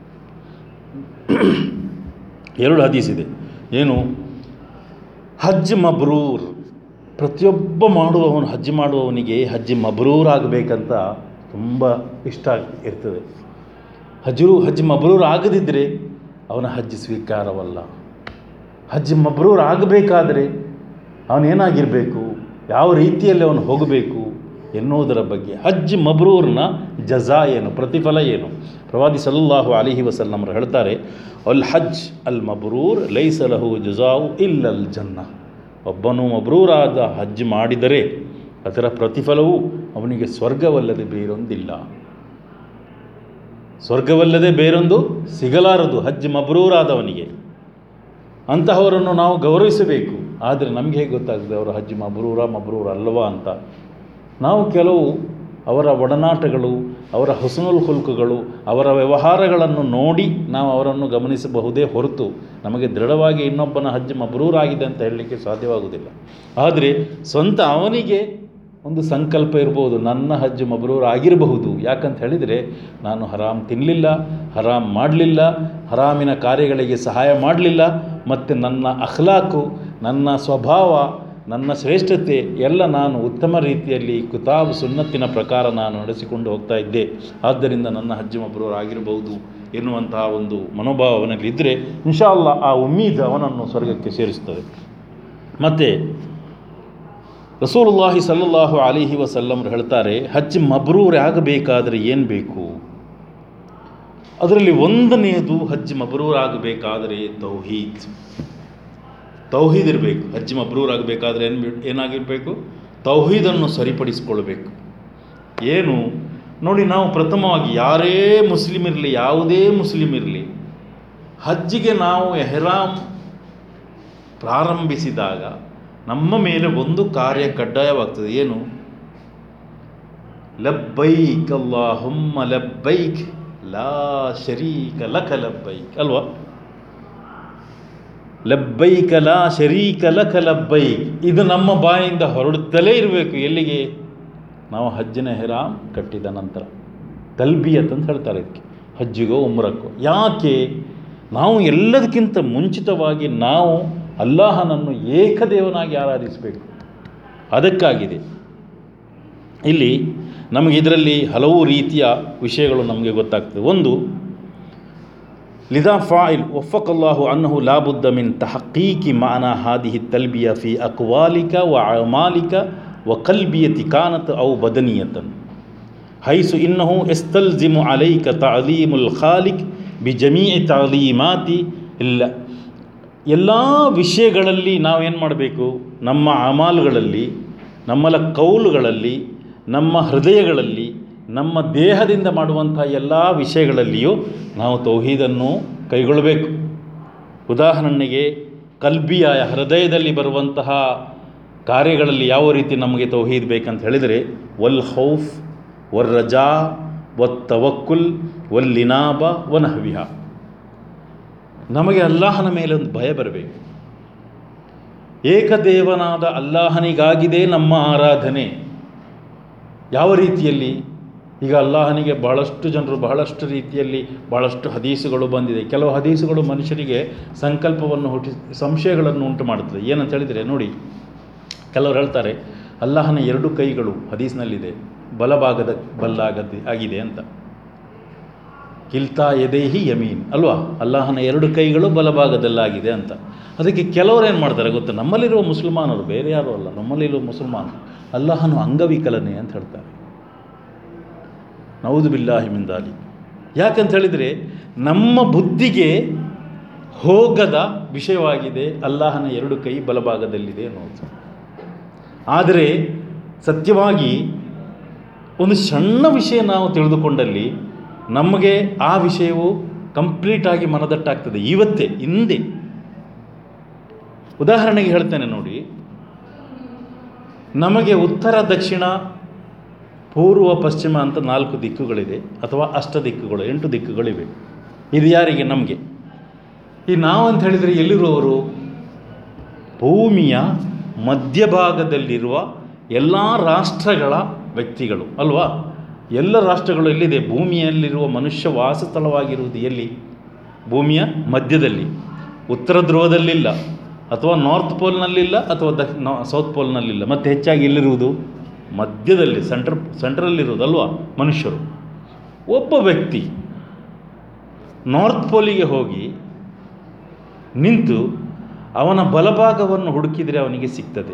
ಎರಡು ಹದೀಸ್ ಇದೆ ಏನು ಹಜ್ ಮಬ್ರೂರ್ ಪ್ರತಿಯೊಬ್ಬ ಮಾಡುವವನು ಹಜ್ ಮಾಡುವವನಿಗೆ ಹಜ್ ಮಬ್ರೂರ್ ಆಗಬೇಕಂತ ತುಂಬ ಇಷ್ಟ ಇರ್ತದೆ ಹಜ್ರು ಹಜ್ ಮಬ್ರೂರ್ ಆಗದಿದ್ದರೆ ಅವನ ಹಜ್ ಸ್ವೀಕಾರವಲ್ಲ ಹಜ್ ಮಬ್ರೂರ್ ಆಗಬೇಕಾದರೆ ಅವನೇನಾಗಿರಬೇಕು ಯಾವ ರೀತಿಯಲ್ಲಿ ಅವನು ಹೋಗಬೇಕು ಎನ್ನುವುದರ ಬಗ್ಗೆ ಹಜ್ ಮಬ್ರೂರ್ನ ಜಜಾ ಏನು ಪ್ರತಿಫಲ ಏನು ಪ್ರವಾದಿ ಸಲ್ಲಲ್ಲಾಹು ಅಲಿಹಿ ವಸಲ್ಲಮರು ಹೇಳ್ತಾರೆ ಅಲ್ ಹಜ್ ಅಲ್ ಮಬ್ರೂರ್ ಲೈಸಲಹು ಜಜಾವು ಇಲ್ಲಲ್ ಜನ್ನ ಒಬ್ಬನು ಮಬ್ರೂರಾದ ಹಜ್ ಮಾಡಿದರೆ ಅದರ ಪ್ರತಿಫಲವು ಅವನಿಗೆ ಸ್ವರ್ಗವಲ್ಲದೆ ಬೇರೊಂದಿಲ್ಲ ಸ್ವರ್ಗವಲ್ಲದೆ ಬೇರೊಂದು ಸಿಗಲಾರದು ಹಜ್ ಮಬ್ರೂರಾದವನಿಗೆ ಅಂತಹವರನ್ನು ನಾವು ಗೌರವಿಸಬೇಕು ಆದರೆ ನಮಗೆ ಹೇಗೆ ಗೊತ್ತಾಗ್ತದೆ ಅವರ ಹಜ್ ಮಬ್ರೂರ ಮಬ್ರೂರ ಅಲ್ಲವಾ ಅಂತ ನಾವು ಕೆಲವು ಅವರ ಒಡನಾಟಗಳು ಅವರ ಹುಸನುಲ್ ಹುಲ್ಕುಗಳು ಅವರ ವ್ಯವಹಾರಗಳನ್ನು ನೋಡಿ ನಾವು ಅವರನ್ನು ಗಮನಿಸಬಹುದೇ ಹೊರತು ನಮಗೆ ದೃಢವಾಗಿ ಇನ್ನೊಬ್ಬನ ಹಜ್ ಮಬ್ರೂರಾಗಿದೆ ಅಂತ ಹೇಳಲಿಕ್ಕೆ ಸಾಧ್ಯವಾಗುವುದಿಲ್ಲ ಆದರೆ ಸ್ವಂತ ಅವನಿಗೆ ಒಂದು ಸಂಕಲ್ಪ ಇರ್ಬೋದು ನನ್ನ ಹಜ್ ಮಬ್ರೂರ್ ಆಗಿರಬಹುದು ಯಾಕಂತ ಹೇಳಿದರೆ ನಾನು ಹರಾಮ್ ತಿನ್ನಲಿಲ್ಲ ಹರಾಮ್ ಮಾಡಲಿಲ್ಲ ಹರಾಮಿನ ಕಾರ್ಯಗಳಿಗೆ ಸಹಾಯ ಮಾಡಲಿಲ್ಲ ಮತ್ತು ನನ್ನ ಅಖ್ಲಾಕು ನನ್ನ ಸ್ವಭಾವ ನನ್ನ ಶ್ರೇಷ್ಠತೆ ಎಲ್ಲ ನಾನು ಉತ್ತಮ ರೀತಿಯಲ್ಲಿ ಕುತಾಬ್ ಸುನ್ನತ್ತಿನ ಪ್ರಕಾರ ನಾನು ನಡೆಸಿಕೊಂಡು ಹೋಗ್ತಾ ಇದ್ದೆ ಆದ್ದರಿಂದ ನನ್ನ ಹಜ್ಜು ಮಬ್ರೂರ್ ಆಗಿರಬಹುದು ಎನ್ನುವಂತಹ ಒಂದು ಮನೋಭಾವ ಅವನಲ್ಲಿದ್ದರೆ ಇನ್ಶಾ ಅಲ್ಲಾ ಆ ಉಮ್ಮೀದ್ ಅವನನ್ನು ಸ್ವರ್ಗಕ್ಕೆ ಸೇರಿಸ್ತದೆ ಮತ್ತು ರಸೂಲುಲ್ಲಾಹಿ ಸಲ್ಲಲ್ಲಾಹು ಅಲಿಹಿ ವಸಲ್ಲಮ್ರು ಹೇಳ್ತಾರೆ ಹಜ್ ಮಬ್ರೂರ್ ಆಗಬೇಕಾದರೆ ಏನು ಬೇಕು ಅದರಲ್ಲಿ ಒಂದನೆಯದು ಹಜ್ ಮಬ್ರೂರ್ ಆಗಬೇಕಾದರೆ ತೌಹೀದ್ ತೌಹೀದ್ ಇರಬೇಕು ಹಜ್ ಮಬ್ರೂರ್ ಆಗಬೇಕಾದ್ರೆ ಏನು ಏನಾಗಿರಬೇಕು ತೌಹೀದನ್ನು ಸರಿಪಡಿಸಿಕೊಳ್ಬೇಕು ಏನು ನೋಡಿ ನಾವು ಪ್ರಥಮವಾಗಿ ಯಾರೇ ಮುಸ್ಲಿಮ್ ಇರಲಿ ಯಾವುದೇ ಮುಸ್ಲಿಮ್ ಇರಲಿ ಹಜ್ಜಿಗೆ ನಾವು ಎಹ್ರಾಮ್ ಪ್ರಾರಂಭಿಸಿದಾಗ ನಮ್ಮ ಮೇಲೆ ಒಂದು ಕಾರ್ಯ ಕಡ್ಡಾಯವಾಗ್ತದೆ ಏನು ಲಬ್ಬೈಕ್ ಅಲ್ಲಾಹುಮ್ಮ ಲಬ್ಬೈಕ್ ಲಾ ಶರೀಕ ಲಕ ಲಬ್ಬೈಕ್ ಅಲ್ವಾ ಲಬ್ಬೈಕ ಲಾ ಶರೀಕ ಲಕ ಲಬ್ಬೈಕ್ ಇದು ನಮ್ಮ ಬಾಯಿಂದ ಹೊರಡುತ್ತಲೇ ಇರಬೇಕು ಎಲ್ಲಿಗೆ ನಾವು ಹಜ್ಜಿನ ಹೆರಾಮ್ ಕಟ್ಟಿದ ನಂತರ ತಲ್ಬಿಯತ್ ಅಂತ ಹೇಳ್ತಾರೆ ಇದಕ್ಕೆ ಹಜ್ಜಿಗೋ ಉಮ್ರಕ್ಕೋ ಯಾಕೆ ನಾವು ಎಲ್ಲದಕ್ಕಿಂತ ಮುಂಚಿತವಾಗಿ ನಾವು ಅಲ್ಲಾಹನನ್ನು ಏಕದೇವನಾಗಿ ಆರಾಧಿಸಬೇಕು ಅದಕ್ಕಾಗಿದೆ ಇಲ್ಲಿ ನಮಗೆ ಇದರಲ್ಲಿ ಹಲವು ರೀತಿಯ ವಿಷಯಗಳು ನಮಗೆ ಗೊತ್ತಾಗ್ತದೆ ಒಂದು ಲಿದಾ ಫಾಯಿಲ್ ಒಫಕಲ್ಲಾಹು ಅನ್ನಹು ಲಾಬುದ್ದ ಮಿನ್ ತಹಕೀಕಿ ಮಾನ ಹಾದಿಹಿ ತಲ್ಬಿಯ ಫಿ ಅಕ್ವಾಲಿಕ ವ ಅಮಾಲಿಕ ವ ಕಲ್ಬಿಯತಿ ಕಾನತ್ ಔ ಬದನಿಯತನ್ ಹೈಸು ಇನ್ನಹು ಎಸ್ತಲ್ಜಿಮು ಅಲೈಕ ತಾಲೀಮುಲ್ ಖಾಲಿಕ್ ಬಿ ಜಮೀ ತಾಲೀಮಾತಿ ಇಲ್ಲ ಎಲ್ಲ ವಿಷಯಗಳಲ್ಲಿ ನಾವೇನು ಮಾಡಬೇಕು ನಮ್ಮ ಅಮಾಲ್ಗಳಲ್ಲಿ ನಮ್ಮಲ ಕೌಲುಗಳಲ್ಲಿ ನಮ್ಮ ಹೃದಯಗಳಲ್ಲಿ ನಮ್ಮ ದೇಹದಿಂದ ಮಾಡುವಂಥ ಎಲ್ಲ ವಿಷಯಗಳಲ್ಲಿಯೂ ನಾವು ತೌಹೀದನ್ನು ಕೈಗೊಳ್ಳಬೇಕು ಉದಾಹರಣೆಗೆ ಕಲ್ಬಿಯ ಹೃದಯದಲ್ಲಿ ಬರುವಂತಹ ಕಾರ್ಯಗಳಲ್ಲಿ ಯಾವ ರೀತಿ ನಮಗೆ ತೌಹೀದ್ ಬೇಕಂತ ಹೇಳಿದರೆ ವಲ್ ಹೌಫ್ ವರ್ ರಜಾ ವತ್ ತವಕ್ಕುಲ್ ವಲ್ ಲಿನಾಬ ವನಹವಿಹ ನಮಗೆ ಅಲ್ಲಾಹನ ಮೇಲೆ ಒಂದು ಭಯ ಬರಬೇಕು ಏಕದೇವನಾದ ಅಲ್ಲಾಹನಿಗಾಗಿದೆ ನಮ್ಮ ಆರಾಧನೆ ಯಾವ ರೀತಿಯಲ್ಲಿ ಈಗ ಅಲ್ಲಾಹನಿಗೆ ಬಹಳಷ್ಟು ಜನರು ಬಹಳಷ್ಟು ರೀತಿಯಲ್ಲಿ ಬಹಳಷ್ಟು ಹದೀಸುಗಳು ಬಂದಿದೆ ಕೆಲವು ಹದೀಸುಗಳು ಮನುಷ್ಯರಿಗೆ ಸಂಕಲ್ಪವನ್ನು ಹುಟ್ಟಿ ಸಂಶಯಗಳನ್ನು ಉಂಟು ಮಾಡುತ್ತದೆ ಏನಂತ ಹೇಳಿದರೆ ನೋಡಿ ಕೆಲವರು ಹೇಳ್ತಾರೆ ಅಲ್ಲಾಹನ ಎರಡು ಕೈಗಳು ಹದೀಸ್ನಲ್ಲಿದೆ ಬಲಭಾಗದ ಬಲ್ಲಾಗದೆ ಆಗಿದೆ ಅಂತ ಕಿಲ್ತಾ ಎದೇಹಿ ಯಮೀನ್ ಅಲ್ವಾ ಅಲ್ಲಾಹನ ಎರಡು ಕೈಗಳು ಬಲಭಾಗದಲ್ಲಾಗಿದೆ ಅಂತ ಅದಕ್ಕೆ ಕೆಲವರು ಏನು ಮಾಡ್ತಾರೆ ಗೊತ್ತಾ ನಮ್ಮಲ್ಲಿರುವ ಮುಸಲ್ಮಾನರು ಬೇರೆ ಯಾರೂ ಅಲ್ಲ ನಮ್ಮಲ್ಲಿರುವ ಮುಸಲ್ಮಾನರು ಅಲ್ಲಾಹನು ಅಂಗವಿಕಲನೆ ಅಂತ ಹೇಳ್ತಾರೆ ನೌದು ಬಿಲ್ಲಾಹಿ ಮಿಂದಾಲಿ ಯಾಕಂತ ಹೇಳಿದರೆ ನಮ್ಮ ಬುದ್ಧಿಗೆ ಹೋಗದ ವಿಷಯವಾಗಿದೆ ಅಲ್ಲಾಹನ ಎರಡು ಕೈ ಬಲಭಾಗದಲ್ಲಿದೆ ಅನ್ನೋದು ಆದರೆ ಸತ್ಯವಾಗಿ ಒಂದು ಸಣ್ಣ ವಿಷಯ ನಾವು ತಿಳಿದುಕೊಂಡಲ್ಲಿ ನಮಗೆ ಆ ವಿಷಯವು ಕಂಪ್ಲೀಟಾಗಿ ಮನದಟ್ಟಾಗ್ತದೆ ಇವತ್ತೇ ಹಿಂದೆ ಉದಾಹರಣೆಗೆ ಹೇಳ್ತೇನೆ ನೋಡಿ ನಮಗೆ ಉತ್ತರ ದಕ್ಷಿಣ ಪೂರ್ವ ಪಶ್ಚಿಮ ಅಂತ ನಾಲ್ಕು ದಿಕ್ಕುಗಳಿದೆ ಅಥವಾ ಅಷ್ಟ ದಿಕ್ಕುಗಳು ಎಂಟು ದಿಕ್ಕುಗಳಿವೆ ಇದು ಯಾರಿಗೆ ನಮಗೆ ಈ ನಾವು ಅಂತ ಹೇಳಿದರೆ ಎಲ್ಲಿರುವವರು ಭೂಮಿಯ ಮಧ್ಯಭಾಗದಲ್ಲಿರುವ ಎಲ್ಲ ರಾಷ್ಟ್ರಗಳ ವ್ಯಕ್ತಿಗಳು ಅಲ್ವಾ ಎಲ್ಲ ರಾಷ್ಟ್ರಗಳು ಎಲ್ಲಿದೆ ಭೂಮಿಯಲ್ಲಿರುವ ಮನುಷ್ಯ ವಾಸಸ್ಥಳವಾಗಿರುವುದು ಎಲ್ಲಿ ಭೂಮಿಯ ಮಧ್ಯದಲ್ಲಿ ಉತ್ತರ ಧ್ರುವದಲ್ಲಿಲ್ಲ ಅಥವಾ ನಾರ್ತ್ ಪೋಲ್ನಲ್ಲಿಲ್ಲ ಅಥವಾ ದಕ್ಷ ಸೌತ್ ಪೋಲ್ನಲ್ಲಿಲ್ಲ ಮತ್ತು ಹೆಚ್ಚಾಗಿ ಎಲ್ಲಿರುವುದು ಮಧ್ಯದಲ್ಲಿ ಸೆಂಟ್ರ್ ಸೆಂಟ್ರಲ್ಲಿರುವುದಲ್ವಾ ಮನುಷ್ಯರು ಒಬ್ಬ ವ್ಯಕ್ತಿ ನಾರ್ತ್ ಪೋಲಿಗೆ ಹೋಗಿ ನಿಂತು ಅವನ ಬಲಭಾಗವನ್ನು ಹುಡುಕಿದರೆ ಅವನಿಗೆ ಸಿಗ್ತದೆ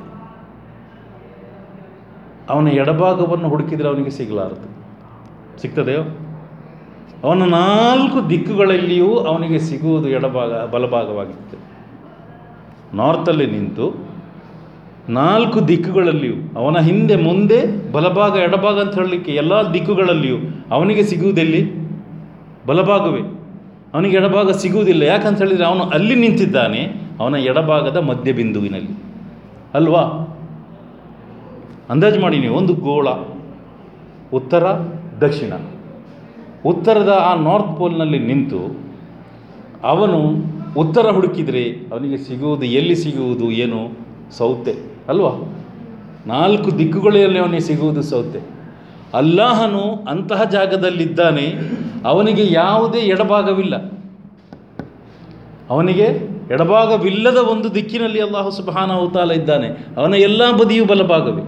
ಅವನ ಎಡಭಾಗವನ್ನು ಹುಡುಕಿದರೆ ಅವನಿಗೆ ಸಿಗಲಾರದು ಸಿಗ್ತದೆಯೋ ಅವನ ನಾಲ್ಕು ದಿಕ್ಕುಗಳಲ್ಲಿಯೂ ಅವನಿಗೆ ಸಿಗುವುದು ಎಡಭಾಗ ಬಲಭಾಗವಾಗಿರ್ತದೆ ನಾರ್ತಲ್ಲಿ ನಿಂತು ನಾಲ್ಕು ದಿಕ್ಕುಗಳಲ್ಲಿಯೂ ಅವನ ಹಿಂದೆ ಮುಂದೆ ಬಲಭಾಗ ಎಡಭಾಗ ಅಂತ ಹೇಳಲಿಕ್ಕೆ ಎಲ್ಲ ದಿಕ್ಕುಗಳಲ್ಲಿಯೂ ಅವನಿಗೆ ಸಿಗುವುದೆಲ್ಲಿ ಬಲಭಾಗವೇ ಅವನಿಗೆ ಎಡಭಾಗ ಸಿಗುವುದಿಲ್ಲ ಯಾಕಂತ ಹೇಳಿದರೆ ಅವನು ಅಲ್ಲಿ ನಿಂತಿದ್ದಾನೆ ಅವನ ಎಡಭಾಗದ ಮಧ್ಯ ಬಿಂದುವಿನಲ್ಲಿ ಅಲ್ವಾ ಅಂದಾಜು ಮಾಡಿ ನೀವು ಒಂದು ಗೋಳ ಉತ್ತರ ದಕ್ಷಿಣ ಉತ್ತರದ ಆ ನಾರ್ತ್ ಪೋಲ್ನಲ್ಲಿ ನಿಂತು ಅವನು ಉತ್ತರ ಹುಡುಕಿದರೆ ಅವನಿಗೆ ಸಿಗುವುದು ಎಲ್ಲಿ ಸಿಗುವುದು ಏನು ಸೌತೆ ಅಲ್ವಾ ನಾಲ್ಕು ದಿಕ್ಕುಗಳಲ್ಲಿ ಅವನಿಗೆ ಸಿಗುವುದು ಸೌತೆ ಅಲ್ಲಾಹನು ಅಂತಹ ಜಾಗದಲ್ಲಿದ್ದಾನೆ ಅವನಿಗೆ ಯಾವುದೇ ಎಡಭಾಗವಿಲ್ಲ ಅವನಿಗೆ ಎಡಭಾಗವಿಲ್ಲದ ಒಂದು ದಿಕ್ಕಿನಲ್ಲಿ ಅಲ್ಲಾಹು ಸುಬಹಾನಹುತಾಲ ಇದ್ದಾನೆ ಅವನ ಎಲ್ಲ ಬದಿಯೂ ಬಲಭಾಗವೇ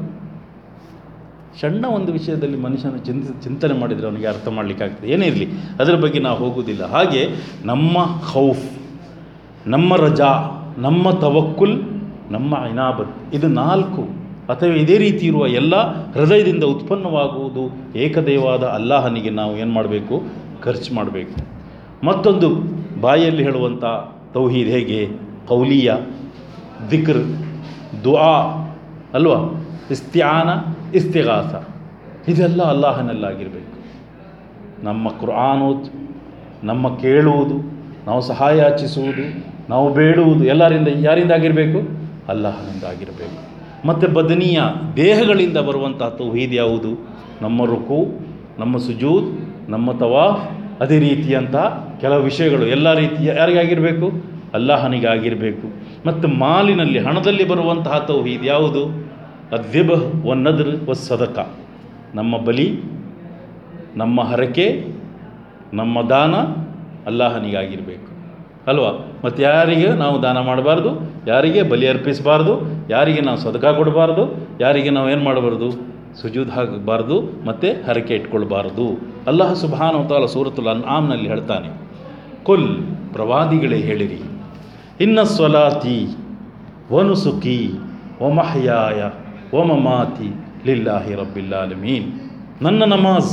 ಸಣ್ಣ ಒಂದು ವಿಷಯದಲ್ಲಿ ಮನುಷ್ಯನ ಚಿಂತ ಚಿಂತನೆ ಮಾಡಿದರೆ ಅವನಿಗೆ ಅರ್ಥ ಮಾಡಲಿಕ್ಕಾಗ್ತದೆ ಏನೇ ಇರಲಿ ಅದರ ಬಗ್ಗೆ ನಾವು ಹೋಗುವುದಿಲ್ಲ ಹಾಗೆ ನಮ್ಮ ಖೌಫ್ ನಮ್ಮ ರಜಾ ನಮ್ಮ ತವಕ್ಕುಲ್ ನಮ್ಮ ಇನಾಬತ್ ಇದು ನಾಲ್ಕು ಅಥವಾ ಇದೇ ರೀತಿ ಇರುವ ಎಲ್ಲ ಹೃದಯದಿಂದ ಉತ್ಪನ್ನವಾಗುವುದು ಏಕದೇವಾದ ಅಲ್ಲಾಹನಿಗೆ ನಾವು ಏನು ಮಾಡಬೇಕು ಖರ್ಚು ಮಾಡಬೇಕು ಮತ್ತೊಂದು ಬಾಯಲ್ಲಿ ಹೇಳುವಂಥ ತೌಹೀದ್ ಹೇಗೆ ಕೌಲಿಯ ದಿಕ್ರ್ ದುಆ ಅಲ್ವಾ ಇಸ್ತ್ಯಾನ ಇಸ್ತಿಗಾಸ ಇದೆಲ್ಲ ಅಲ್ಲಾಹನಲ್ಲಾಗಿರಬೇಕು ನಮ್ಮ ಕುರ್ಆನೋತ್ ನಮ್ಮ ಕೇಳುವುದು ನಾವು ಸಹಾಯ ಯಾಚಿಸುವುದು ನಾವು ಬೇಡುವುದು ಎಲ್ಲರಿಂದ ಯಾರಿಂದ ಆಗಿರಬೇಕು ಅಲ್ಲಾಹನಿಂದ ಆಗಿರಬೇಕು ಮತ್ತು ಬದನೀಯ ದೇಹಗಳಿಂದ ಬರುವಂತಹ ತೌಹೀದ್ ಯಾವುದು ನಮ್ಮ ರುಕು ನಮ್ಮ ಸುಜೂದ್ ನಮ್ಮ ತವಾಫ್ ಅದೇ ರೀತಿಯಂಥ ಕೆಲವು ವಿಷಯಗಳು ಎಲ್ಲ ರೀತಿಯ ಯಾರಿಗಾಗಿರಬೇಕು ಅಲ್ಲಾಹನಿಗಾಗಿರಬೇಕು ಮತ್ತು ಮಾಲಿನಲ್ಲಿ ಹಣದಲ್ಲಿ ಬರುವಂತಹ ತೌಹೀದ್ ಯಾವುದು ಅದ್ವಿಬ ಒನ್ನದ್ರ ವ ಸದಕ ನಮ್ಮ ಬಲಿ ನಮ್ಮ ಹರಕೆ ನಮ್ಮ ದಾನ ಅಲ್ಲಾಹನಿಗಾಗಿರಬೇಕು ಅಲ್ವಾ ಮತ್ತು ಯಾರಿಗೆ ನಾವು ದಾನ ಮಾಡಬಾರ್ದು ಯಾರಿಗೆ ಬಲಿ ಅರ್ಪಿಸಬಾರ್ದು ಯಾರಿಗೆ ನಾವು ಸದಕ ಕೊಡಬಾರ್ದು ಯಾರಿಗೆ ನಾವು ಏನು ಮಾಡಬಾರ್ದು ಸುಜೂದ್ ಹಾಕಬಾರ್ದು ಮತ್ತು ಹರಕೆ ಇಟ್ಕೊಳ್ಬಾರ್ದು ಅಲ್ಲಾಹ ಸುಬಾನವತಾಲ ಸೂರತುಲ್ ಅನ್ಆಮ್ನಲ್ಲಿ ಹೇಳ್ತಾನೆ ಕೊಲ್ ಪ್ರವಾದಿಗಳೇ ಹೇಳಿರಿ ಇನ್ನ ಸ್ವಲಾತಿ ವನುಸುಕಿ ಒಮಹಯಾಯ ಒಮಮಾತಿ ಲಿಲ್ಲಾಹಿ ರಬ್ಬಿಲ್ಲಾಲಮೀನ್ ನನ್ನ ನಮಾಜ್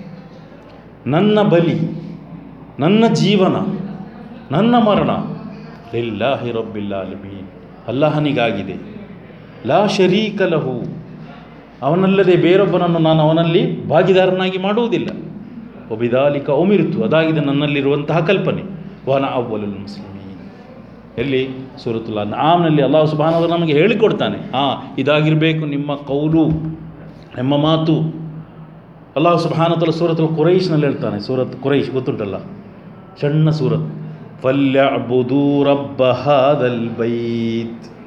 ನನ್ನ ಬಲಿ ನನ್ನ ಜೀವನ ನನ್ನ ಮರಣ ಲಿಲ್ಲಾಹಿ ರಬ್ಬಿಲ್ಲಾಲಮೀನ್ ಅಲ್ಲಾಹನಿಗಾಗಿದೆ ಲಾ ಶರೀಕ ಲಹು ಅವನಲ್ಲದೆ ಬೇರೊಬ್ಬನನ್ನು ನಾನು ಅವನಲ್ಲಿ ಭಾಗಿದಾರನಾಗಿ ಮಾಡುವುದಿಲ್ಲ ಒಬಿದಾಲಿಕ ಒಮಿರ್ತು ಅದಾಗಿದೆ ನನ್ನಲ್ಲಿರುವಂತಹ ಕಲ್ಪನೆ ವನ ಅವ್ವಲುಲ್ ಮುಸ್ಲಿಮೀನ್ ಎಲ್ಲಿ ಸೂರತುಲ್ಲ ನಾಮ್ನಲ್ಲಿ ಅಲ್ಲಾಹ್ ಸುಬಾನವರು ನಮಗೆ ಹೇಳಿಕೊಡ್ತಾನೆ ಹಾಂ ಇದಾಗಿರಬೇಕು ನಿಮ್ಮ ಕೌಲು ನಿಮ್ಮ ಮಾತು ಅಲ್ಲಾಹ್ ಸುಬಾನತಲ ಸೂರತುಲ್ ಕುರೈಶ್ನಲ್ಲಿ ಹೇಳ್ತಾನೆ ಸೂರತ್ ಕುರೈಶ್ ಗೊತ್ತುಂಟಲ್ಲ ಸಣ್ಣ ಸೂರತ್ ಫಲ್ಯಬುದು ರಬ್ಬ ಹಾದಲ್ ಬೈತ್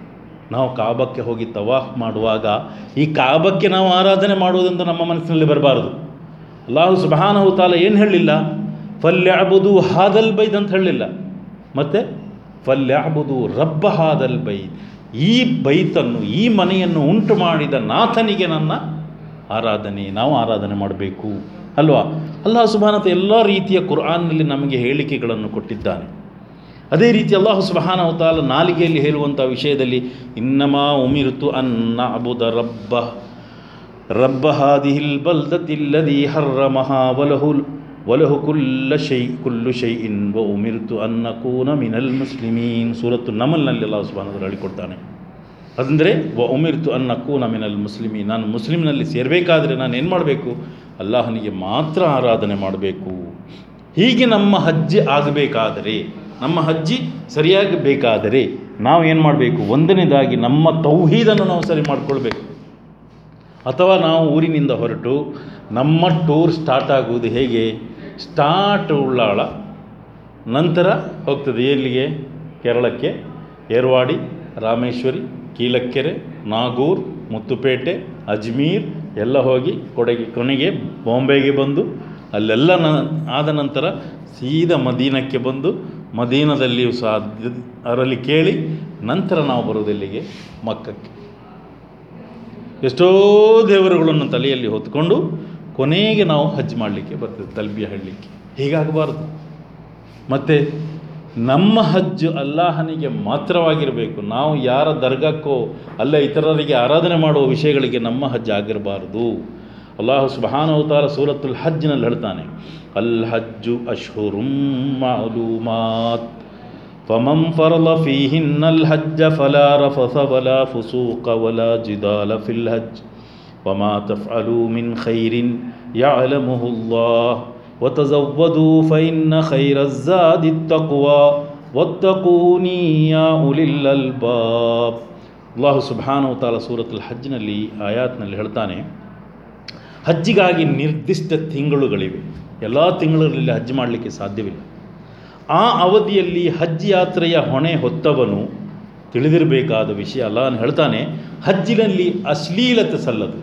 ನಾವು ಕಾಬಕ್ಕೆ ಹೋಗಿ ತವಾಫ್ ಮಾಡುವಾಗ ಈ ಕಾಬಕ್ಕೆ ನಾವು ಆರಾಧನೆ ಮಾಡುವುದೆಂದು ನಮ್ಮ ಮನಸ್ಸಿನಲ್ಲಿ ಬರಬಾರದು ಅಲ್ಲಾಹು ಸುಬಹಾನಹು ತಾಲ ಏನು ಹೇಳಲಿಲ್ಲ ಫಲ್ಯಾಬುದು ಹಾದಲ್ ಬೈದ್ ಅಂತ ಹೇಳಲಿಲ್ಲ ಮತ್ತು ಫಲ್ಯಾಬುದು ರಬ್ಬ ಹಾದಲ್ ಬೈದ್ ಈ ಬೈತನ್ನು ಈ ಮನೆಯನ್ನು ಉಂಟು ಮಾಡಿದ ನಾಥನಿಗೆ ನನ್ನ ಆರಾಧನೆ ನಾವು ಆರಾಧನೆ ಮಾಡಬೇಕು ಅಲ್ವಾ ಅಲ್ಲಾಹ ಸುಬಾನತ ಎಲ್ಲ ರೀತಿಯ ಕುರ್ಆನ್ನಲ್ಲಿ ನಮಗೆ ಹೇಳಿಕೆಗಳನ್ನು ಕೊಟ್ಟಿದ್ದಾನೆ ಅದೇ ರೀತಿ ಅಲ್ಲಾಹು ಸುಬಹಾನ ತಾಲ ನಾಲಿಗೆಯಲ್ಲಿ ಹೇಳುವಂಥ ವಿಷಯದಲ್ಲಿ ಇನ್ನಮಾ ಉಮಿರ್ತು ಅನ್ನ ಅಬುದ ರಬ್ಬ ರಬ್ಬ ಹಾದಿಹಿಲ್ ಬಲ್ದತಿಲ್ಲದಿ ಹರ್ರಮಹ ವಲಹುಲ್ ವಲಹು ಕುಲ್ಲ ಶೈ ಕುಲ್ಲು ಶೈ ಇನ್ ವ ಉಮಿರ್ತು ಅನ್ನ ಕೂನ ಮಿನಲ್ ಮುಸ್ಲಿಮೀನ್ ಸೂರತ್ತು ನಮಲ್ನಲ್ಲಿ ಅಲ್ಲಾಹು ಸುಬಾನ ಹೇಳಿಕೊಡ್ತಾನೆ ಅಂದರೆ ವ ಉಮಿರ್ತು ಅನ್ನ ಕೂನ ಮಿನಲ್ ಮುಸ್ಲಿಮಿ ನಾನು ಮುಸ್ಲಿಮ್ನಲ್ಲಿ ಸೇರಬೇಕಾದ್ರೆ ನಾನು ಏನು ಮಾಡಬೇಕು ಅಲ್ಲಾಹನಿಗೆ ಮಾತ್ರ ಆರಾಧನೆ ಮಾಡಬೇಕು ಹೀಗೆ ನಮ್ಮ ಹಜ್ಜಿ ಆಗಬೇಕಾದರೆ ನಮ್ಮ ಹಜ್ಜಿ ಸರಿಯಾಗಿ ಬೇಕಾದರೆ ನಾವು ಏನು ಮಾಡಬೇಕು ಒಂದನೇದಾಗಿ ನಮ್ಮ ತೌಹೀದನ್ನು ನಾವು ಸರಿ ಮಾಡಿಕೊಳ್ಬೇಕು ಅಥವಾ ನಾವು ಊರಿನಿಂದ ಹೊರಟು ನಮ್ಮ ಟೂರ್ ಸ್ಟಾರ್ಟ್ ಆಗುವುದು ಹೇಗೆ ಸ್ಟಾರ್ಟ್ ಉಳ್ಳಾಳ ನಂತರ ಹೋಗ್ತದೆ ಎಲ್ಲಿಗೆ ಕೇರಳಕ್ಕೆ ಏರ್ವಾಡಿ ರಾಮೇಶ್ವರಿ ಕೀಲಕ್ಕೆರೆ ನಾಗೂರ್ ಮುತ್ತುಪೇಟೆ ಅಜ್ಮೀರ್ ಎಲ್ಲ ಹೋಗಿ ಕೊಡೆಗೆ ಕೊನೆಗೆ ಬಾಂಬೆಗೆ ಬಂದು ಅಲ್ಲೆಲ್ಲ ನ ಆದ ನಂತರ ಸೀದಾ ಮದೀನಕ್ಕೆ ಬಂದು ಮದೀನದಲ್ಲಿಯೂ ಸಹ ಅದರಲ್ಲಿ ಕೇಳಿ ನಂತರ ನಾವು ಬರುವುದೆಲ್ಲಿಗೆ ಮಕ್ಕಕ್ಕೆ ಎಷ್ಟೋ ದೇವರುಗಳನ್ನು ತಲೆಯಲ್ಲಿ ಹೊತ್ಕೊಂಡು ಕೊನೆಗೆ ನಾವು ಹಜ್ ಮಾಡಲಿಕ್ಕೆ ಬರ್ತದೆ ತಲ್ಬಿಯ ಹೇಳಲಿಕ್ಕೆ ಹೀಗಾಗಬಾರ್ದು ಮತ್ತು ನಮ್ಮ ಹಜ್ಜು ಅಲ್ಲಾಹನಿಗೆ ಮಾತ್ರವಾಗಿರಬೇಕು ನಾವು ಯಾರ ದರ್ಗಕ್ಕೋ ಅಲ್ಲ ಇತರರಿಗೆ ಆರಾಧನೆ ಮಾಡುವ ವಿಷಯಗಳಿಗೆ ನಮ್ಮ ಹಜ್ ಆಗಿರಬಾರ್ದು ಅಲ್ಲಾಹು ಸುಬಹಾನವತಾರ ಸೂರತ್ತುಲ್ ಹಜ್ನಲ್ಲಿ ಹೇಳ್ತಾನೆ ಅಲ್ ಹಜ್ಜು ಅಶ್ಹುರುಂ ಮಾಲೂಮಾತ್ فمن فرض فيهن الحج فلا رفث ولا فسوق ولا جدال في الحج وما تفعلوا من خير يعلمه الله وتزودوا فإن خير الزاد التقوى واتقوني يا أولي الألباب ಅಲ್ಲಾಹು ಸುಬ್ಹಾನಹು ತಾಲ ಸೂರത്തുಲ್ ಹಜ್ನಲ್ಲಿ ಆಯಾತ್ನಲ್ಲಿ ಹೇಳ್ತಾನೆ ಹಜ್ಜಿಗಾಗಿ ನಿರ್ದಿಷ್ಟ ತಿಂಗಳುಗಳಿವೆ ಎಲ್ಲ ತಿಂಗಳಲ್ಲಿ ಹಜ್ ಮಾಡಲಿಕ್ಕೆ ಸಾಧ್ಯವಿಲ್ಲ ಆ ಅವಧಿಯಲ್ಲಿ ಹಜ್ ಯಾತ್ರೆಯ ಹೊಣೆ ಹೊತ್ತವನು ತಿಳಿದಿರಬೇಕಾದ ವಿಷಯ ಅಲ್ಲಾಹನು ಹೇಳ್ತಾನೆ ಹಜ್ಜಿನಲ್ಲಿ ಅಶ್ಲೀಲತೆ ಸಲ್ಲದು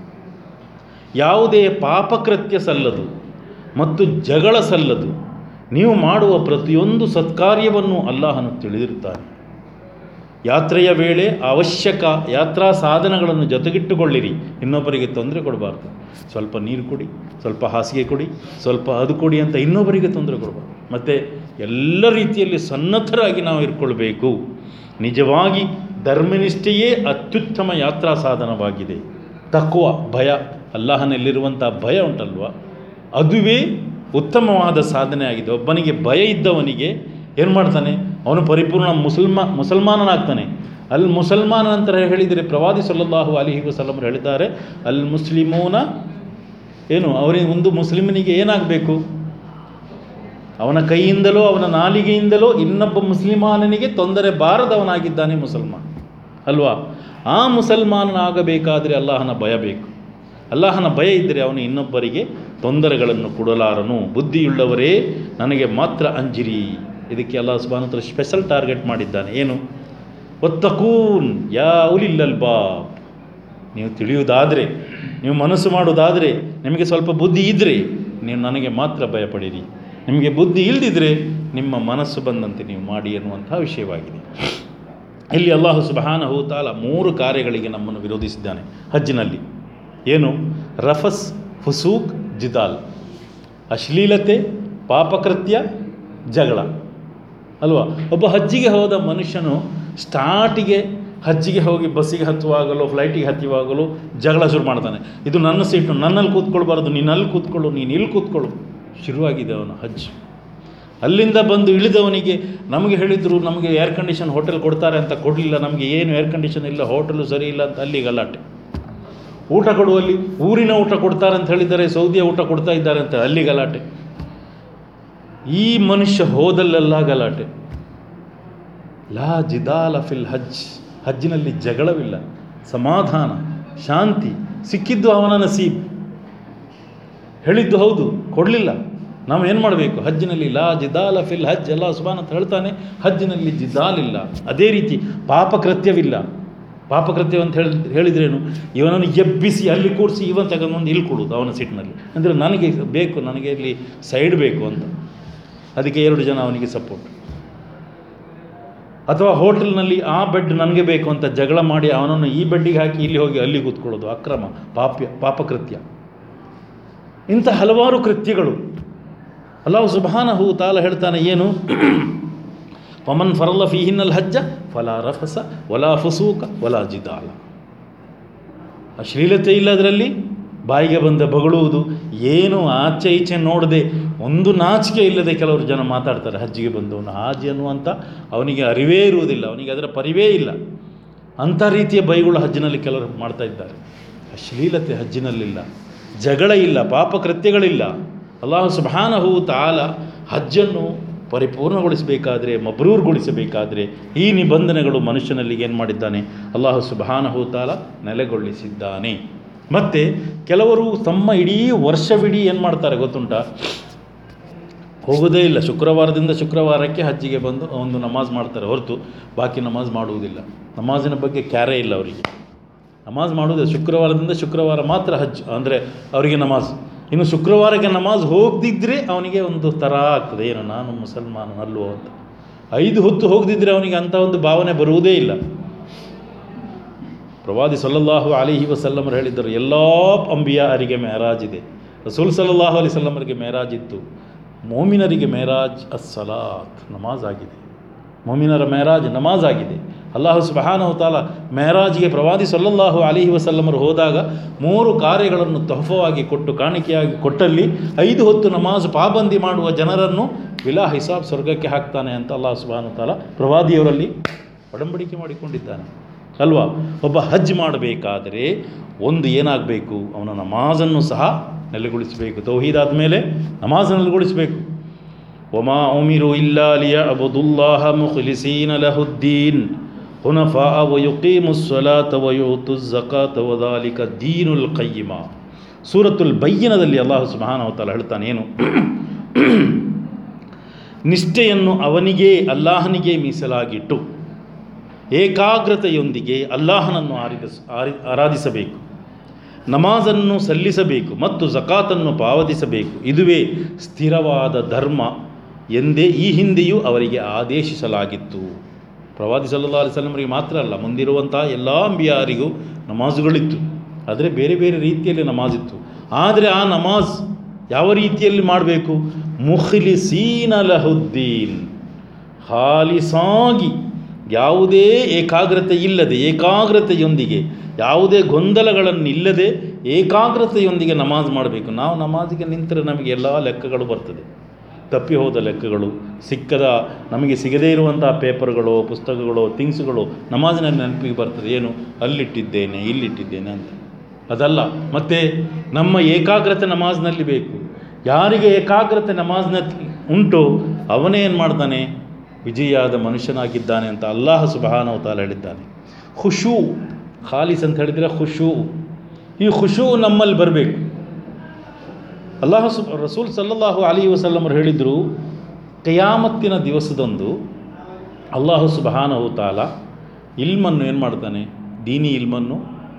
ಯಾವುದೇ ಪಾಪಕೃತ್ಯ ಸಲ್ಲದು ಮತ್ತು ಜಗಳ ಸಲ್ಲದು ನೀವು ಮಾಡುವ ಪ್ರತಿಯೊಂದು ಸತ್ಕಾರ್ಯವನ್ನು ಅಲ್ಲಾಹನು ತಿಳಿದಿರುತ್ತಾನೆ ಯಾತ್ರೆಯ ವೇಳೆ ಅವಶ್ಯಕ ಯಾತ್ರಾ ಸಾಧನಗಳನ್ನು ಜೊತೆಗಿಟ್ಟುಕೊಳ್ಳಿರಿ ಇನ್ನೊಬ್ಬರಿಗೆ ತೊಂದರೆ ಕೊಡಬಾರ್ದು ಸ್ವಲ್ಪ ನೀರು ಕೊಡಿ ಸ್ವಲ್ಪ ಹಾಸಿಗೆ ಕೊಡಿ ಸ್ವಲ್ಪ ಅದು ಕೊಡಿ ಅಂತ ಇನ್ನೊಬ್ಬರಿಗೆ ತೊಂದರೆ ಕೊಡಬಾರ್ದು ಮತ್ತು ಎಲ್ಲ ರೀತಿಯಲ್ಲಿ ಸನ್ನದ್ಧರಾಗಿ ನಾವು ಇರ್ಕೊಳ್ಬೇಕು ನಿಜವಾಗಿ ಧರ್ಮನಿಷ್ಠೆಯೇ ಅತ್ಯುತ್ತಮ ಯಾತ್ರಾ ಸಾಧನವಾಗಿದೆ ತಕ್ವ ಭಯ ಅಲ್ಲಾಹನಲ್ಲಿರುವಂಥ ಭಯ ಉಂಟಲ್ವ ಅದುವೇ ಉತ್ತಮವಾದ ಸಾಧನೆ ಆಗಿದೆ ಒಬ್ಬನಿಗೆ ಭಯ ಇದ್ದವನಿಗೆ ಏನು ಮಾಡ್ತಾನೆ ಅವನು ಪರಿಪೂರ್ಣ ಮುಸಲ್ಮ ಮುಸಲ್ಮಾನನಾಗ್ತಾನೆ ಅಲ್ ಮುಸಲ್ಮಾನ ನಂತರ ಹೇಳಿದರೆ ಪ್ರವಾದಿ ಸಲ್ಲಲ್ಲಾಹು ಅಲಿಹಿ ವಸಲ್ಲಮರು ಹೇಳಿದ್ದಾರೆ ಅಲ್ ಮುಸ್ಲಿಮೂನ ಏನು ಅವರಿಗೆ ಒಂದು ಮುಸ್ಲಿಮನಿಗೆ ಏನಾಗಬೇಕು ಅವನ ಕೈಯಿಂದಲೋ ಅವನ ನಾಲಿಗೆಯಿಂದಲೋ ಇನ್ನೊಬ್ಬ ಮುಸ್ಲಿಮಾನನಿಗೆ ತೊಂದರೆ ಬಾರದವನಾಗಿದ್ದಾನೆ ಮುಸಲ್ಮಾನ್ ಅಲ್ವಾ ಆ ಮುಸಲ್ಮಾನನಾಗಬೇಕಾದರೆ ಅಲ್ಲಾಹನ ಭಯ ಬೇಕು ಅಲ್ಲಾಹನ ಭಯ ಇದ್ದರೆ ಅವನು ಇನ್ನೊಬ್ಬರಿಗೆ ತೊಂದರೆಗಳನ್ನು ಕೊಡಲಾರನು ಬುದ್ಧಿಯುಳ್ಳವರೇ ನನಗೆ ಮಾತ್ರ ಅಂಜಿರಿ ಇದಕ್ಕೆ ಅಲ್ಲಾಹ ಸುಬಾನತ್ರ ಸ್ಪೆಷಲ್ ಟಾರ್ಗೆಟ್ ಮಾಡಿದ್ದಾನೆ ಏನು ಒತ್ತಕೂನ್ ಯಾ ಉಲಿಲ್ಲಲ್ ಬಾಬ್ ನೀವು ತಿಳಿಯುವುದಾದರೆ ನೀವು ಮನಸ್ಸು ಮಾಡುವುದಾದರೆ ನಿಮಗೆ ಸ್ವಲ್ಪ ಬುದ್ಧಿ ಇದ್ದರೆ ನೀವು ನನಗೆ ಮಾತ್ರ ಭಯಪಡಿರಿ ನಿಮಗೆ ಬುದ್ಧಿ ಇಲ್ಲದಿದ್ದರೆ ನಿಮ್ಮ ಮನಸ್ಸು ಬಂದಂತೆ ನೀವು ಮಾಡಿ ಎನ್ನುವಂಥ ವಿಷಯವಾಗಿದೆ ಇಲ್ಲಿ ಅಲ್ಲಾಹು ಸುಬಹಾನಹು ತಾಲ ಮೂರು ಕಾರ್ಯಗಳಿಗೆ ನಮ್ಮನ್ನು ವಿರೋಧಿಸಿದ್ದಾನೆ ಹಜ್ಜಿನಲ್ಲಿ ಏನು ರಫಸ್ ಫುಸೂಕ್ ಜಿದಾಲ್ ಅಶ್ಲೀಲತೆ ಪಾಪಕೃತ್ಯ ಜಗಳ ಅಲ್ವಾ ಒಬ್ಬ ಹಜ್ಜಿಗೆ ಹೋದ ಮನುಷ್ಯನು ಸ್ಟಾರ್ಟಿಗೆ ಹಜ್ಜಿಗೆ ಹೋಗಿ ಬಸ್ಸಿಗೆ ಹತ್ತುವಾಗಲೋ ಫ್ಲೈಟಿಗೆ ಹತ್ತುವಾಗಲೋ ಜಗಳ ಶುರು ಮಾಡ್ತಾನೆ ಇದು ನನ್ನ ಸೀಟು ನನ್ನಲ್ಲಿ ಕೂತ್ಕೊಳ್ಬಾರ್ದು ನೀನು ಅಲ್ಲಿ ಕೂತ್ಕೊಳ್ಳು ನೀನು ಇಲ್ಲಿ ಕೂತ್ಕೊಳ್ಳು ಶುರುವಾಗಿದೆ ಅವನು ಹಜ್ ಅಲ್ಲಿಂದ ಬಂದು ಇಳಿದವನಿಗೆ ನಮಗೆ ಹೇಳಿದರು ನಮಗೆ ಏರ್ ಕಂಡೀಷನ್ ಹೋಟೆಲ್ ಕೊಡ್ತಾರೆ ಅಂತ ಕೊಡಲಿಲ್ಲ ನಮಗೆ ಏನು ಏರ್ ಕಂಡೀಷನ್ ಇಲ್ಲ ಹೋಟೆಲು ಸರಿ ಇಲ್ಲ ಅಂತ ಅಲ್ಲಿ ಗಲಾಟೆ ಊಟ ಕೊಡುವಲ್ಲಿ ಊರಿನ ಊಟ ಕೊಡ್ತಾರೆ ಅಂತ ಹೇಳಿದ್ದಾರೆ ಸೌದಿಯ ಊಟ ಕೊಡ್ತಾ ಇದ್ದಾರೆ ಅಂತ ಅಲ್ಲಿ ಗಲಾಟೆ ಈ ಮನುಷ್ಯ ಹೋದಲ್ಲೆಲ್ಲ ಗಲಾಟೆ ಲಾ ಜಿದಾಲ ಫಿಲ್ ಹಜ್ ಹಜ್ಜಿನಲ್ಲಿ ಜಗಳವಿಲ್ಲ ಸಮಾಧಾನ ಶಾಂತಿ ಸಿಕ್ಕಿದ್ದು ಅವನ ನಸೀಬ್ ಹೇಳಿದ್ದು ಹೌದು ಕೊಡಲಿಲ್ಲ ನಾವು ಏನು ಮಾಡಬೇಕು ಹಜ್ಜಿನಲ್ಲಿ ಲಾ ಜಿದಾಲ ಫಿಲ್ ಹಜ್ ಎಲ್ಲ ಸುಬಾನ್ ಅಂತ ಹೇಳ್ತಾನೆ ಹಜ್ಜಿನಲ್ಲಿ ಜಿದಾಲಿಲ್ಲ ಅದೇ ರೀತಿ ಪಾಪಕೃತ್ಯವಿಲ್ಲ ಪಾಪಕೃತ್ಯ ಅಂತ ಹೇಳಿ ಹೇಳಿದ್ರೇನು ಇವನನ್ನು ಎಬ್ಬಿಸಿ ಅಲ್ಲಿ ಕೂರಿಸಿ ಇವನ್ ತಗೊಂಡು ಇಲ್ಲಿ ಕೊಡೋದು ಅವನ ಸೀಟ್ನಲ್ಲಿ ಅಂದರೆ ನನಗೆ ಬೇಕು ನನಗೆ ಇಲ್ಲಿ ಸೈಡ್ ಬೇಕು ಅಂತ ಅದಕ್ಕೆ ಎರಡು ಜನ ಅವನಿಗೆ ಸಪೋರ್ಟ್ ಅಥವಾ ಹೋಟೆಲ್ನಲ್ಲಿ ಆ ಬೆಡ್ ನನಗೆ ಬೇಕು ಅಂತ ಜಗಳ ಮಾಡಿ ಅವನನ್ನು ಈ ಬೆಡ್ಡಿಗೆ ಹಾಕಿ ಇಲ್ಲಿ ಹೋಗಿ ಅಲ್ಲಿ ಕೂತ್ಕೊಳ್ಳೋದು ಅಕ್ರಮ ಪಾಪ್ಯ ಪಾಪಕೃತ್ಯ ಇಂಥ ಹಲವಾರು ಕೃತ್ಯಗಳು ಅಲ್ಲಾಹು ಸುಬಾನಹು ತಾಲ ಹೇಳ್ತಾನೆ ಏನು ಪಮನ್ ಫರಲ್ಲ ಫೀಹಿನ್ನಲ್ ಹಜ್ಜ ಫಲಾ ರಫಸ ವಲಾ ಫುಸೂಕ ವಲಾ ಜಿದಾಲ ಅಶ್ಲೀಲತೆ ಇಲ್ಲ ಅದರಲ್ಲಿ ಬಾಯಿಗೆ ಬಂದ ಬಗಳುವುದು ಏನು ಆಚೆ ಈಚೆ ನೋಡದೆ ಒಂದು ನಾಚಿಕೆ ಇಲ್ಲದೆ ಕೆಲವರು ಜನ ಮಾತಾಡ್ತಾರೆ ಹಜ್ಜಿಗೆ ಬಂದವನು ಹಾಜಿ ಅನ್ನುವಂಥ ಅವನಿಗೆ ಅರಿವೇ ಇರುವುದಿಲ್ಲ ಅವನಿಗೆ ಅದರ ಪರಿವೇ ಇಲ್ಲ ಅಂಥ ರೀತಿಯ ಬೈಗಳು ಹಜ್ಜಿನಲ್ಲಿ ಕೆಲವರು ಮಾಡ್ತಾ ಇದ್ದಾರೆ ಅಶ್ಲೀಲತೆ ಹಜ್ಜಿನಲ್ಲಿಲ್ಲ ಜಗಳ ಇಲ್ಲ ಪಾಪಕೃತ್ಯಗಳಿಲ್ಲ ಅಲ್ಲಾಹು ಸುಬಾನಹು ತಾಲ ಹಜ್ಜನ್ನು ಪರಿಪೂರ್ಣಗೊಳಿಸಬೇಕಾದ್ರೆ ಮಬ್ರೂರ್ಗೊಳಿಸಬೇಕಾದ್ರೆ ಈ ನಿಬಂಧನೆಗಳು ಮನುಷ್ಯನಲ್ಲಿ ಏನು ಮಾಡಿದ್ದಾನೆ ಅಲ್ಲಾಹು ಸುಬಾನಹು ತಾಲ ನೆಲೆಗೊಳಿಸಿದ್ದಾನೆ ಮತ್ತು ಕೆಲವರು ತಮ್ಮ ಇಡೀ ವರ್ಷವಿಡೀ ಏನು ಮಾಡ್ತಾರೆ ಗೊತ್ತುಂಟ ಹೋಗೋದೇ ಇಲ್ಲ ಶುಕ್ರವಾರದಿಂದ ಶುಕ್ರವಾರಕ್ಕೆ ಹಜ್ಜಿಗೆ ಬಂದು ಒಂದು ನಮಾಜ್ ಮಾಡ್ತಾರೆ ಹೊರತು ಬಾಕಿ ನಮಾಜ್ ಮಾಡುವುದಿಲ್ಲ ನಮಾಜಿನ ಬಗ್ಗೆ ಕ್ಯಾರೇ ಇಲ್ಲ ಅವರಿಗೆ ನಮಾಜ್ ಮಾಡುವುದೇ ಶುಕ್ರವಾರದಿಂದ ಶುಕ್ರವಾರ ಮಾತ್ರ ಹಜ್ ಅಂದರೆ ಅವರಿಗೆ ನಮಾಜ್ ಇನ್ನು ಶುಕ್ರವಾರಕ್ಕೆ ನಮಾಜ್ ಹೋಗದಿದ್ದರೆ ಅವನಿಗೆ ಒಂದು ಥರ ಆಗ್ತದೆ ಏನು ನಾನು ಮುಸಲ್ಮಾನನಲ್ವೋ ಅಂತ ಐದು ಹೊತ್ತು ಹೋಗದಿದ್ದರೆ ಅವನಿಗೆ ಅಂಥ ಒಂದು ಭಾವನೆ ಬರುವುದೇ ಇಲ್ಲ ಪ್ರವಾದಿ ಸಲ್ಲಲ್ಲಾಹು ಅಲಿಹಿ ವಸಲ್ಲಮರು ಹೇಳಿದ್ದರು ಎಲ್ಲ ಅಂಬಿಯಾರಿಗೆ ಮೇರಾಜ್ ಇದೆ ರಸೂಲ್ ಸಲ್ಲಲ್ಲಾಹು ಅಲಿ ಸಲ್ಲಮರಿಗೆ ಮೇರಾಜ್ ಇತ್ತು ಮೋಮಿನರಿಗೆ ಮೇರಾಜ್ ಅಸ್ಸಲಾತ್ ನಮಾಜ್ ಆಗಿದೆ ಮೋಮಿನರ ಮೇರಾಜ್ ನಮಾಜ್ ಆಗಿದೆ ಅಲ್ಲಾಹು ಸುಬಹಾನಹು ತಾಲ ಮೇರಾಜ್ಗೆ ಪ್ರವಾದಿ ಸಲ್ಲಲ್ಲಾಹು ಅಲಿಹಿ ವಸಲ್ಲಮರು ಹೋದಾಗ ಮೂರು ಕಾರ್ಯಗಳನ್ನು ತೊಹಫವಾಗಿ ಕೊಟ್ಟು ಕಾಣಿಕೆಯಾಗಿ ಕೊಟ್ಟಲ್ಲಿ ಐದು ಹೊತ್ತು ನಮಾಜ್ ಪಾಬಂದಿ ಮಾಡುವ ಜನರನ್ನು ವಿಲಾ ಹಿಸಾಬ್ ಸ್ವರ್ಗಕ್ಕೆ ಹಾಕ್ತಾನೆ ಅಂತ ಅಲ್ಲಾಹು ಸುಬಹಾನು ತಾಲ ಪ್ರವಾದಿಯವರಲ್ಲಿ ಒಡಂಬಡಿಕೆ ಮಾಡಿಕೊಂಡಿದ್ದಾನೆ ಅಲ್ವಾ ಒಬ್ಬ ಹಜ್ ಮಾಡಬೇಕಾದರೆ ಒಂದು ಏನಾಗಬೇಕು ಅವನ ನಮಾಜನ್ನು ಸಹ ನೆಲೆಗೊಳಿಸಬೇಕು ತೌಹೀದ್ ಆದಮೇಲೆ ನಮಾಜ್ ನೆಲೆಗೊಳಿಸಬೇಕು ಒಮಾ ಉಮಿರು ಇಲ್ಲಾ ಲಿಯ ಅಬುದುಲ್ಲಾಹ ಮುಖ್ಲಿಸೀನ ಲಹುದ್ದೀನ್ ಹುನಫಾ ವಯುಕೀಮು ಸ್ವಲಾತ ವಯುತು ಝಕಾತ ವದಾಲಿಕ ದೀನುಲ್ ಕಯ್ಯಿಮ ಸೂರತುಲ್ ಬಯ್ಯನದಲ್ಲಿ ಅಲ್ಲಾಹು ಸುಬಹಾನವತಾಲ ಹೇಳ್ತಾನೆ ಏನು ನಿಷ್ಠೆಯನ್ನು ಅವನಿಗೇ ಅಲ್ಲಾಹನಿಗೆ ಮೀಸಲಾಗಿಟ್ಟು ಏಕಾಗ್ರತೆಯೊಂದಿಗೆ ಅಲ್ಲಾಹನನ್ನು ಆರಿದ ಆರಿ ಆರಾಧಿಸಬೇಕು ನಮಾಜನ್ನು ಸಲ್ಲಿಸಬೇಕು ಮತ್ತು ಜಕಾತನ್ನು ಪಾವತಿಸಬೇಕು ಇದುವೇ ಸ್ಥಿರವಾದ ಧರ್ಮ ಎಂದೇ ಈ ಹಿಂದೆಯೂ ಅವರಿಗೆ ಆದೇಶಿಸಲಾಗಿತ್ತು ಪ್ರವಾದಿ ಸಲ್ಲಾ ಅಲಿಸಲ್ಲಮರಿಗೆ ಮಾತ್ರ ಅಲ್ಲ ಮುಂದಿರುವಂಥ ಎಲ್ಲ ಅಂಬಿಯಾರಿಗೂ ನಮಾಜುಗಳಿತ್ತು ಆದರೆ ಬೇರೆ ಬೇರೆ ರೀತಿಯಲ್ಲಿ ನಮಾಜ್ ಇತ್ತು ಆದರೆ ಆ ನಮಾಜ್ ಯಾವ ರೀತಿಯಲ್ಲಿ ಮಾಡಬೇಕು ಮುಖ್ಲಿಸೀನ ಲಹುದ್ದೀನ್ ಹಾಲಿಸಾಗಿ ಯಾವುದೇ ಏಕಾಗ್ರತೆ ಇಲ್ಲದೆ ಏಕಾಗ್ರತೆಯೊಂದಿಗೆ ಯಾವುದೇ ಗೊಂದಲಗಳನ್ನಿಲ್ಲದೆ ಏಕಾಗ್ರತೆಯೊಂದಿಗೆ ನಮಾಜ್ ಮಾಡಬೇಕು ನಾವು ನಮಾಜಿಗೆ ನಿಂತರೆ ನಮಗೆ ಎಲ್ಲ ಲೆಕ್ಕಗಳು ಬರ್ತದೆ ತಪ್ಪಿ ಹೋದ ಲೆಕ್ಕಗಳು ಸಿಕ್ಕದ ನಮಗೆ ಸಿಗದೇ ಇರುವಂಥ ಪೇಪರ್ಗಳು ಪುಸ್ತಕಗಳು ಥಿಂಗ್ಸ್ಗಳು ನಮಾಜಿನಲ್ಲಿ ನೆನಪಿಗೆ ಬರ್ತದೆ ಏನು ಅಲ್ಲಿಟ್ಟಿದ್ದೇನೆ ಇಲ್ಲಿಟ್ಟಿದ್ದೇನೆ ಅಂತ ಅದಲ್ಲ ಮತ್ತು ನಮ್ಮ ಏಕಾಗ್ರತೆ ನಮಾಜ್ನಲ್ಲಿ ಬೇಕು ಯಾರಿಗೆ ಏಕಾಗ್ರತೆ ನಮಾಜ್ನಲ್ಲಿ ಉಂಟು ಅವನೇ ಏನು ಮಾಡ್ತಾನೆ ವಿಜಯಿಯಾದ ಮನುಷ್ಯನಾಗಿದ್ದಾನೆ ಅಂತ ಅಲ್ಲಾಹ ಸುಬಹಾನವ ತಾಲ ಹೇಳಿದ್ದಾನೆ ಖುಷು ಖಾಲಿಸ್ ಅಂತ ಹೇಳಿದರೆ ಖುಷು ಈ ಖುಷು ನಮ್ಮಲ್ಲಿ ಬರಬೇಕು ಅಲ್ಲಾಹ ಸು ರಸೂಲ್ ಸಲ್ಲಲ್ಲಾಹು ಅಲಿ ವಸಲ್ಲಮರು ಹೇಳಿದರು ಕಯಾಮತ್ತಿನ ದಿವಸದಂದು ಅಲ್ಲಾಹು ಸುಬಹಾನಹು ತಾಲ ಇಲ್ಮನ್ನು ಏನು ಮಾಡ್ತಾನೆ ದೀನಿ ಇಲ್ಮನ್ನು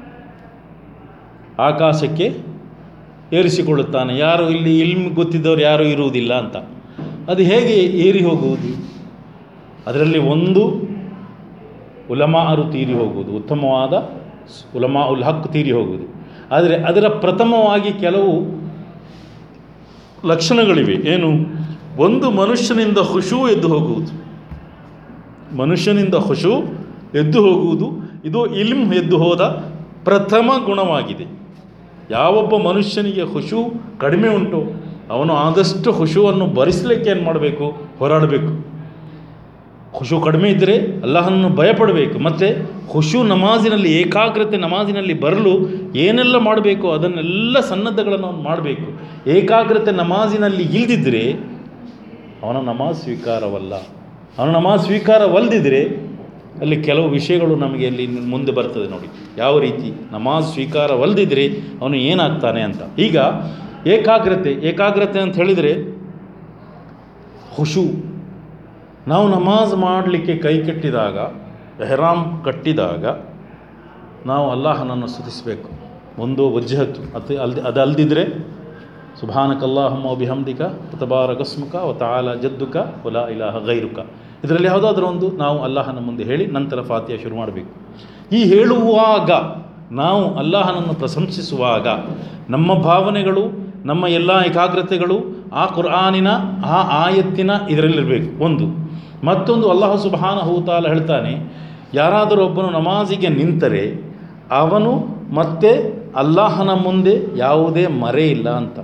ಆಕಾಶಕ್ಕೆ ಏರಿಸಿಕೊಳ್ಳುತ್ತಾನೆ ಯಾರು ಇಲ್ಲಿ ಇಲ್ಮ್ ಗೊತ್ತಿದ್ದವರು ಯಾರೂ ಇರುವುದಿಲ್ಲ ಅಂತ ಅದು ಹೇಗೆ ಏರಿ ಹೋಗುವುದು ಅದರಲ್ಲಿ ಒಂದು ಉಲಮಾರು ತೀರಿ ಹೋಗುವುದು ಉತ್ತಮವಾದ ಉಲಮಾ ಉಲ್ ಹಕ್ ತೀರಿ ಹೋಗುವುದು ಆದರೆ ಅದರ ಪ್ರಥಮವಾಗಿ ಕೆಲವು ಲಕ್ಷಣಗಳಿವೆ ಏನು ಒಂದು ಮನುಷ್ಯನಿಂದ ಹುಷು ಎದ್ದು ಹೋಗುವುದು ಮನುಷ್ಯನಿಂದ ಹುಷು ಎದ್ದು ಹೋಗುವುದು ಇದು ಇಲ್ಮ್ ಎದ್ದು ಹೋದ ಪ್ರಥಮ ಗುಣವಾಗಿದೆ ಯಾವೊಬ್ಬ ಮನುಷ್ಯನಿಗೆ ಹುಷು ಕಡಿಮೆ ಉಂಟು ಅವನು ಆದಷ್ಟು ಹುಷುವನ್ನು ಭರಿಸಲಿಕ್ಕೆ ಏನು ಮಾಡಬೇಕು ಹೋರಾಡಬೇಕು ಖುಷು ಕಡಿಮೆ ಇದ್ದರೆ ಅಲ್ಲಾಹನನ್ನು ಭಯಪಡಬೇಕು ಮತ್ತು ಖುಷು ನಮಾಜಿನಲ್ಲಿ ಏಕಾಗ್ರತೆ ನಮಾಜಿನಲ್ಲಿ ಬರಲು ಏನೆಲ್ಲ ಮಾಡಬೇಕು ಅದನ್ನೆಲ್ಲ ಸನ್ನದ್ಧಗಳನ್ನು ಅವನು ಮಾಡಬೇಕು ಏಕಾಗ್ರತೆ ನಮಾಜಿನಲ್ಲಿ ಇಲ್ದಿದ್ದರೆ ಅವನ ನಮಾಜ್ ಸ್ವೀಕಾರವಲ್ಲ ಅವನ ನಮಾಜ್ ಸ್ವೀಕಾರವಲ್ಲದಿದ್ದರೆ ಅಲ್ಲಿ ಕೆಲವು ವಿಷಯಗಳು ನಮಗೆ ಅಲ್ಲಿ ಮುಂದೆ ಬರ್ತದೆ ನೋಡಿ ಯಾವ ರೀತಿ ನಮಾಜ್ ಸ್ವೀಕಾರವಲ್ಲದಿದ್ದರೆ ಅವನು ಏನಾಗ್ತಾನೆ ಅಂತ ಈಗ ಏಕಾಗ್ರತೆ ಏಕಾಗ್ರತೆ ಅಂತ ಹೇಳಿದರೆ ಖುಷು ನಾವು ನಮಾಜ್ ಮಾಡಲಿಕ್ಕೆ ಕೈ ಕಟ್ಟಿದಾಗ ಎಹ್ರಾಮ್ ಕಟ್ಟಿದಾಗ ನಾವು ಅಲ್ಲಾಹನನ್ನು ಸ್ತುತಿಸಬೇಕು ಒಂದು ವಜ್ಜಹತ್ತು ಅದು ಅಲ್ದಿ ಅದು ಅಲ್ದಿದ್ರೆ ಸುಭಾನಕಲ್ಲಾಹಮ್ಮ ಬಿಹಮ್ದಿಕ ತಬಾರಕಸ್ಮುಕ ವ ತಾಲ ಜದ್ದುಕ ವಲಾ ಇಲಾಹ ಗೈರುಕ ಇದರಲ್ಲಿ ಯಾವುದಾದ್ರೂ ಒಂದು ನಾವು ಅಲ್ಲಾಹನ ಮುಂದೆ ಹೇಳಿ ನಂತರ ಫಾತಿಯ ಶುರು ಮಾಡಬೇಕು ಈ ಹೇಳುವಾಗ ನಾವು ಅಲ್ಲಾಹನನ್ನು ಪ್ರಶಂಸಿಸುವಾಗ ನಮ್ಮ ಭಾವನೆಗಳು ನಮ್ಮ ಎಲ್ಲ ಏಕಾಗ್ರತೆಗಳು ಆ ಕುರ್ಆನಿನ ಆ ಆಯತ್ತಿನ ಇದರಲ್ಲಿರಬೇಕು ಒಂದು ಮತ್ತೊಂದು ಅಲ್ಲಾಹ ಸುಬಹಾನ ಹೂತಾಲ ಹೇಳ್ತಾನೆ ಯಾರಾದರೂ ಒಬ್ಬನು ನಮಾಜಿಗೆ ನಿಂತರೆ ಅವನು ಮತ್ತೆ ಅಲ್ಲಾಹನ ಮುಂದೆ ಯಾವುದೇ ಮರೆ ಇಲ್ಲ ಅಂತ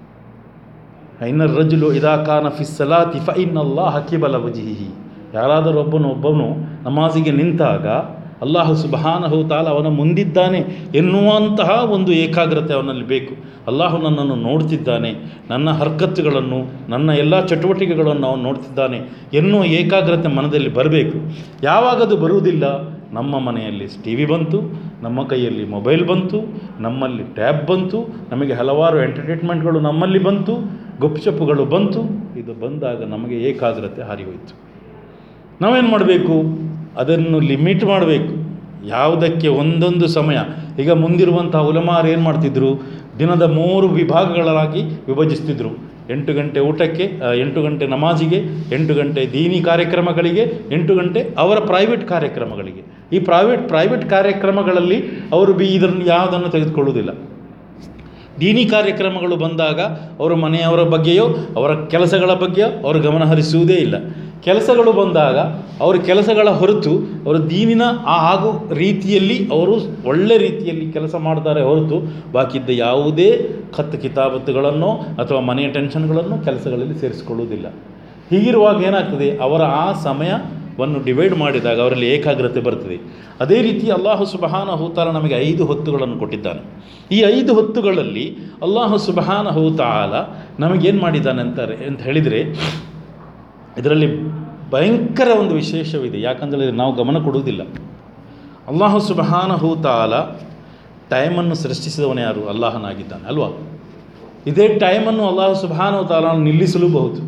ಐನ ರಜುಲು ಇದಾಕಾನ ಫಿಸ್ಸಲಾತಿ ಫ ಇನ್ನಲ್ಲಾಹ ಕಿಬಲ ವಜಿಹಿ ಯಾರಾದರೂ ಒಬ್ಬನು ಒಬ್ಬನು ನಮಾಜಿಗೆ ನಿಂತಾಗ ಅಲ್ಲಾಹು ಸುಬಹಾನಹು ತಾಲ ಅವನ ಮುಂದಿದ್ದಾನೆ ಎನ್ನುವಂತಹ ಒಂದು ಏಕಾಗ್ರತೆ ಅವನಲ್ಲಿ ಬೇಕು ಅಲ್ಲಾಹು ನನ್ನನ್ನು ನೋಡ್ತಿದ್ದಾನೆ ನನ್ನ ಹರ್ಕತ್ತುಗಳನ್ನು ನನ್ನ ಎಲ್ಲ ಚಟುವಟಿಕೆಗಳನ್ನು ಅವನು ನೋಡ್ತಿದ್ದಾನೆ ಎನ್ನುವ ಏಕಾಗ್ರತೆ ಮನದಲ್ಲಿ ಬರಬೇಕು ಯಾವಾಗದು ಬರುವುದಿಲ್ಲ ನಮ್ಮ ಮನೆಯಲ್ಲಿ ಟಿ ವಿ ಬಂತು ನಮ್ಮ ಕೈಯಲ್ಲಿ ಮೊಬೈಲ್ ಬಂತು ನಮ್ಮಲ್ಲಿ ಟ್ಯಾಬ್ ಬಂತು ನಮಗೆ ಹಲವಾರು ಎಂಟರ್ಟೈನ್ಮೆಂಟ್ಗಳು ನಮ್ಮಲ್ಲಿ ಬಂತು ಗುಪ್ಚಪ್ಪುಗಳು ಬಂತು ಇದು ಬಂದಾಗ ನಮಗೆ ಏಕಾಗ್ರತೆ ಹಾರಿಹೋಯಿತು ನಾವೇನು ಮಾಡಬೇಕು ಅದನ್ನು ಲಿಮಿಟ್ ಮಾಡಬೇಕು ಯಾವುದಕ್ಕೆ ಒಂದೊಂದು ಸಮಯ ಈಗ ಮುಂದಿರುವಂಥ ಉಲಮಾರು ಏನು ಮಾಡ್ತಿದ್ರು ದಿನದ ಮೂರು ವಿಭಾಗಗಳಾಗಿ ವಿಭಜಿಸ್ತಿದ್ರು ಎಂಟು ಗಂಟೆ ಊಟಕ್ಕೆ ಆ, ಎಂಟು ಗಂಟೆ ನಮಾಜಿಗೆ ಎಂಟು ಗಂಟೆ ದೀನಿ ಕಾರ್ಯಕ್ರಮಗಳಿಗೆ ಎಂಟು ಗಂಟೆ ಅವರ ಪ್ರೈವೇಟ್ ಕಾರ್ಯಕ್ರಮಗಳಿಗೆ ಈ ಪ್ರೈವೇಟ್ ಪ್ರೈವೇಟ್ ಕಾರ್ಯಕ್ರಮಗಳಲ್ಲಿ ಅವರು ಬಿ ಇದನ್ನು ಯಾವುದನ್ನು ತೆಗೆದುಕೊಳ್ಳುವುದಿಲ್ಲ ದೀನಿ ಕಾರ್ಯಕ್ರಮಗಳು ಬಂದಾಗ ಅವರ ಮನೆಯವರ ಬಗ್ಗೆಯೋ ಅವರ ಕೆಲಸಗಳ ಬಗ್ಗೆಯೋ ಅವರು ಗಮನ ಹರಿಸುವುದೇ ಇಲ್ಲ ಕೆಲಸಗಳು ಬಂದಾಗ ಅವರ ಕೆಲಸಗಳ ಹೊರತು ಅವರು ದೀನಿನ ಆ ಆಗು ರೀತಿಯಲ್ಲಿ ಅವರು ಒಳ್ಳೆ ರೀತಿಯಲ್ಲಿ ಕೆಲಸ ಮಾಡ್ತಾರೆ ಹೊರತು ಬಾಕಿದ್ದ ಯಾವುದೇ ಖತ್ ಕಿತಾಬತ್ತುಗಳನ್ನು ಅಥವಾ ಮನೆಯ ಟೆನ್ಷನ್ಗಳನ್ನು ಕೆಲಸಗಳಲ್ಲಿ ಸೇರಿಸಿಕೊಳ್ಳುವುದಿಲ್ಲ ಹೀಗಿರುವಾಗ ಏನಾಗ್ತದೆ ಅವರ ಆ ಸಮಯವನ್ನು ಡಿವೈಡ್ ಮಾಡಿದಾಗ ಅವರಲ್ಲಿ ಏಕಾಗ್ರತೆ ಬರ್ತದೆ ಅದೇ ರೀತಿ ಅಲ್ಲಾಹು ಸುಬಹಾನ ಹೂತಾಲ ನಮಗೆ ಐದು ಹೊತ್ತುಗಳನ್ನು ಕೊಟ್ಟಿದ್ದಾನೆ ಈ ಐದು ಹೊತ್ತುಗಳಲ್ಲಿ ಅಲ್ಲಾಹು ಸುಬಹಾನ ಹೂತಾಲ ನಮಗೇನು ಮಾಡಿದ್ದಾನೆ ಅಂತಾರೆ ಅಂತ ಹೇಳಿದರೆ ಇದರಲ್ಲಿ ಭಯಂಕರ ಒಂದು ವಿಶೇಷವಿದೆ ಯಾಕಂದರೆ ನಾವು ಗಮನ ಕೊಡುವುದಿಲ್ಲ ಅಲ್ಲಾಹು ಸುಬಹಾನ ಹೂತಾಲ ಟೈಮನ್ನು ಸೃಷ್ಟಿಸಿದವನು ಯಾರು ಅಲ್ಲಾಹನಾಗಿದ್ದಾನೆ ಅಲ್ವಾ ಇದೇ ಟೈಮನ್ನು ಅಲ್ಲಾಹು ಸುಬಹಾನ ತಾಲ ನಿಲ್ಲಿಸಲೂಬಹುದು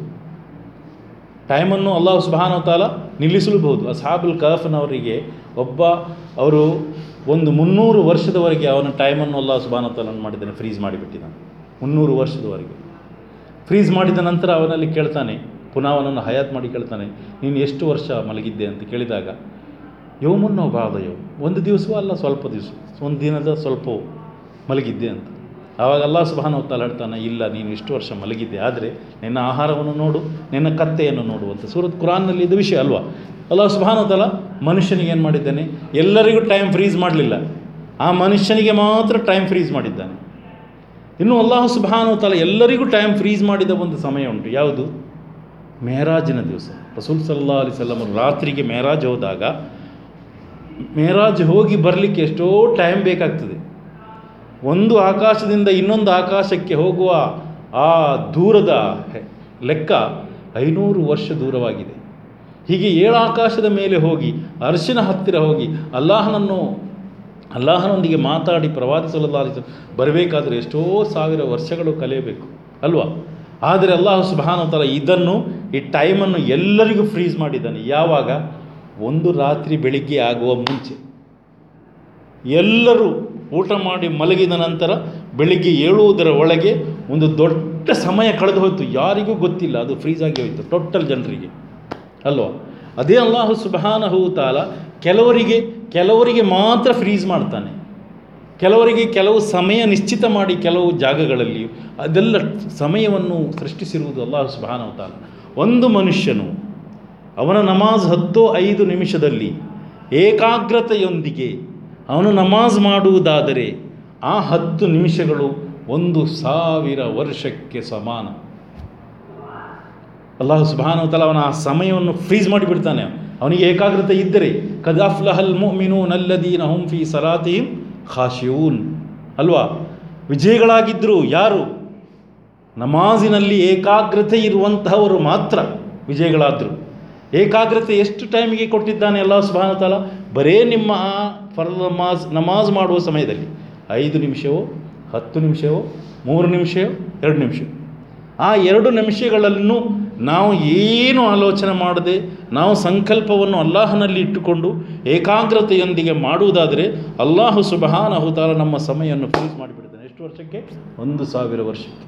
ಟೈಮನ್ನು ಅಲ್ಲಾಹು ಸುಬಹಾನ ತಾಲ ನಿಲ್ಲಿಸಲೂಬಹುದು ಅಸಾಬುಲ್ ಕಫ್ನವರಿಗೆ ಒಬ್ಬ ಅವರು ಒಂದು ಮುನ್ನೂರು ವರ್ಷದವರೆಗೆ ಅವನ ಟೈಮನ್ನು ಅಲ್ಲಾಹು ಸುಬಹಾನ ತಾಲನ್ನು ಮಾಡಿದ್ದಾನೆ ಫ್ರೀಸ್ ಮಾಡಿಬಿಟ್ಟಿದ್ದಾನೆ ಮುನ್ನೂರು ವರ್ಷದವರೆಗೆ ಫ್ರೀಸ್ ಮಾಡಿದ ನಂತರ ಅವನಲ್ಲಿ ಕೇಳ್ತಾನೆ ಪುನಃ ಅವನನ್ನು ಹಯಾತ್ ಮಾಡಿ ಕೇಳ್ತಾನೆ ನೀನು ಎಷ್ಟು ವರ್ಷ ಮಲಗಿದ್ದೆ ಅಂತ ಕೇಳಿದಾಗ ಯೋಮನ್ನೋ ಬಾದ ಯೋ ಒಂದು ದಿವಸವೂ ಅಲ್ಲ ಸ್ವಲ್ಪ ದಿವಸ ಒಂದು ದಿನದ ಸ್ವಲ್ಪ ಮಲಗಿದ್ದೆ ಅಂತ ಆವಾಗ ಅಲ್ಲಾ ಸುಬಾನ ತಾಲ ಹೇಳ್ತಾನೆ ಇಲ್ಲ ನೀನು ಇಷ್ಟು ವರ್ಷ ಮಲಗಿದ್ದೆ ಆದರೆ ನಿನ್ನ ಆಹಾರವನ್ನು ನೋಡು ನಿನ್ನ ಕತ್ತೆಯನ್ನು ನೋಡು ಅಂತ ಸೂರತ್ ಕುರಾನ್ನಲ್ಲಿ ಇದು ವಿಷಯ ಅಲ್ವಾ ಅಲ್ಲಾ ಸುಬಾನ ತಾಲ ಮನುಷ್ಯನಿಗೆ ಏನು ಮಾಡಿದ್ದಾನೆ ಎಲ್ಲರಿಗೂ ಟೈಮ್ ಫ್ರೀಸ್ ಮಾಡಲಿಲ್ಲ ಆ ಮನುಷ್ಯನಿಗೆ ಮಾತ್ರ ಟೈಮ್ ಫ್ರೀಸ್ ಮಾಡಿದ್ದಾನೆ ಇನ್ನು ಅಲ್ಲಾಹು ಸುಬಾನು ತಾಲ ಎಲ್ಲರಿಗೂ ಟೈಮ್ ಫ್ರೀಸ್ ಮಾಡಿದ ಒಂದು ಸಮಯ ಉಂಟು ಯಾವುದು ಮೇರಾಜಿನ ದಿವಸ ರಸೂಲ್ ಸಲ್ಲಾ ಅಲಿ ಸಲ್ಲಮ್ ರಾತ್ರಿಗೆ ಮೇರಾಜ್ ಹೋದಾಗ ಮೇರಾಜ್ ಹೋಗಿ ಬರಲಿಕ್ಕೆ ಎಷ್ಟೋ ಟೈಮ್ ಬೇಕಾಗ್ತದೆ ಒಂದು ಆಕಾಶದಿಂದ ಇನ್ನೊಂದು ಆಕಾಶಕ್ಕೆ ಹೋಗುವ ಆ ದೂರದ ಹೆ- ಲೆಕ್ಕ ಐನೂರು ವರ್ಷ ದೂರವಾಗಿದೆ ಹೀಗೆ ಏಳು ಆಕಾಶದ ಮೇಲೆ ಹೋಗಿ ಅರ್ಶಿನ ಹತ್ತಿರ ಹೋಗಿ ಅಲ್ಲಾಹನನ್ನು ಅಲ್ಲಾಹನೊಂದಿಗೆ ಮಾತಾಡಿ ಪ್ರವಾದಿ ಸಲ್ಲಾ ಅಲಿ ಬರಬೇಕಾದ್ರೆ ಎಷ್ಟೋ ಸಾವಿರ ವರ್ಷಗಳು ಕಲಿಯಬೇಕು ಅಲ್ವಾ ಆದರೆ ಅಲ್ಲಾಹು ಸುಬಾನ ತಾಲ ಇದನ್ನು ಈ ಟೈಮನ್ನು ಎಲ್ಲರಿಗೂ ಫ್ರೀಸ್ ಮಾಡಿದ್ದಾನೆ ಯಾವಾಗ ಒಂದು ರಾತ್ರಿ ಬೆಳಿಗ್ಗೆ ಆಗುವ ಮುಂಚೆ ಎಲ್ಲರೂ ಊಟ ಮಾಡಿ ಮಲಗಿದ ನಂತರ ಬೆಳಿಗ್ಗೆ ಏಳುವುದರ ಒಳಗೆ ಒಂದು ದೊಡ್ಡ ಸಮಯ ಕಳೆದು ಹೋಯಿತು ಯಾರಿಗೂ ಗೊತ್ತಿಲ್ಲ ಅದು ಫ್ರೀಸ್ ಆಗಿ ಹೋಯಿತು ಟೋಟಲ್ ಜನರಿಗೆ ಅಲ್ವಾ ಅದೇ ಅಲ್ಲಾಹು ಸುಬಹಾನಹು ತಾಲ ಕೆಲವರಿಗೆ ಕೆಲವರಿಗೆ ಮಾತ್ರ ಫ್ರೀಸ್ ಮಾಡ್ತಾನೆ ಕೆಲವರಿಗೆ ಕೆಲವು ಸಮಯ ನಿಶ್ಚಿತ ಮಾಡಿ ಕೆಲವು ಜಾಗಗಳಲ್ಲಿ ಅದೆಲ್ಲ ಸಮಯವನ್ನು ಸೃಷ್ಟಿಸಿರುವುದು ಅಲ್ಲಾಹು ಸುಬಹಾನಹು ತಾಲ ಒಂದು ಮನುಷ್ಯನು ಅವನ ನಮಾಜ್ ಹತ್ತೋ ಐದು ನಿಮಿಷದಲ್ಲಿ ಏಕಾಗ್ರತೆಯೊಂದಿಗೆ ಅವನು ನಮಾಜ್ ಮಾಡುವುದಾದರೆ ಆ ಹತ್ತು ನಿಮಿಷಗಳು ಒಂದು ಸಾವಿರ ವರ್ಷಕ್ಕೆ ಸಮಾನ ಅಲ್ಲಾಹು ಸುಬಾನ ತಲ ಅವನ ಆ ಸಮಯವನ್ನು ಫ್ರೀಸ್ ಮಾಡಿಬಿಡ್ತಾನೆ ಅವನಿಗೆ ಏಕಾಗ್ರತೆ ಇದ್ದರೆ ಕದಾಫ್ಲಹಲ್ ಮುಮಿನೂ ನಲ್ಲದೀನ ಹುಂ ಫಿ ಸಲಾತೀಂ ಖಾಶಿಯೂನ್ ಅಲ್ವಾ ವಿಜಯಗಳಾಗಿದ್ದರು ಯಾರು ನಮಾಜಿನಲ್ಲಿ ಏಕಾಗ್ರತೆ ಇರುವಂತಹವರು ಮಾತ್ರ ವಿಜಯಗಳಾದರು ಏಕಾಗ್ರತೆ ಎಷ್ಟು ಟೈಮಿಗೆ ಕೊಟ್ಟಿದ್ದಾನೆ ಅಲ್ಲಾಹ್ ಸುಬಾನ ತಾಲ ಬರೇ ನಿಮ್ಮ ಆ ಫರ್ ನಮಾಜ್ ನಮಾಜ್ ಮಾಡುವ ಸಮಯದಲ್ಲಿ ಐದು ನಿಮಿಷವೋ ಹತ್ತು ನಿಮಿಷವೋ ಮೂರು ನಿಮಿಷವೋ ಎರಡು ನಿಮಿಷ ಆ ಎರಡು ನಿಮಿಷಗಳನ್ನು ನಾವು ಏನು ಆಲೋಚನೆ ಮಾಡದೆ ನಾವು ಸಂಕಲ್ಪವನ್ನು ಅಲ್ಲಾಹನಲ್ಲಿ ಇಟ್ಟುಕೊಂಡು ಏಕಾಗ್ರತೆಯೊಂದಿಗೆ ಮಾಡುವುದಾದರೆ ಅಲ್ಲಾಹು ಸುಬಹಾನಹು ತಾಲ ನಮ್ಮ ಸಮಯವನ್ನು ಫ್ರೀಸ್ ಮಾಡಿಬಿಡ್ತಾನೆ ಎಷ್ಟು ವರ್ಷಕ್ಕೆ ಒಂದು ಸಾವಿರ ವರ್ಷಕ್ಕೆ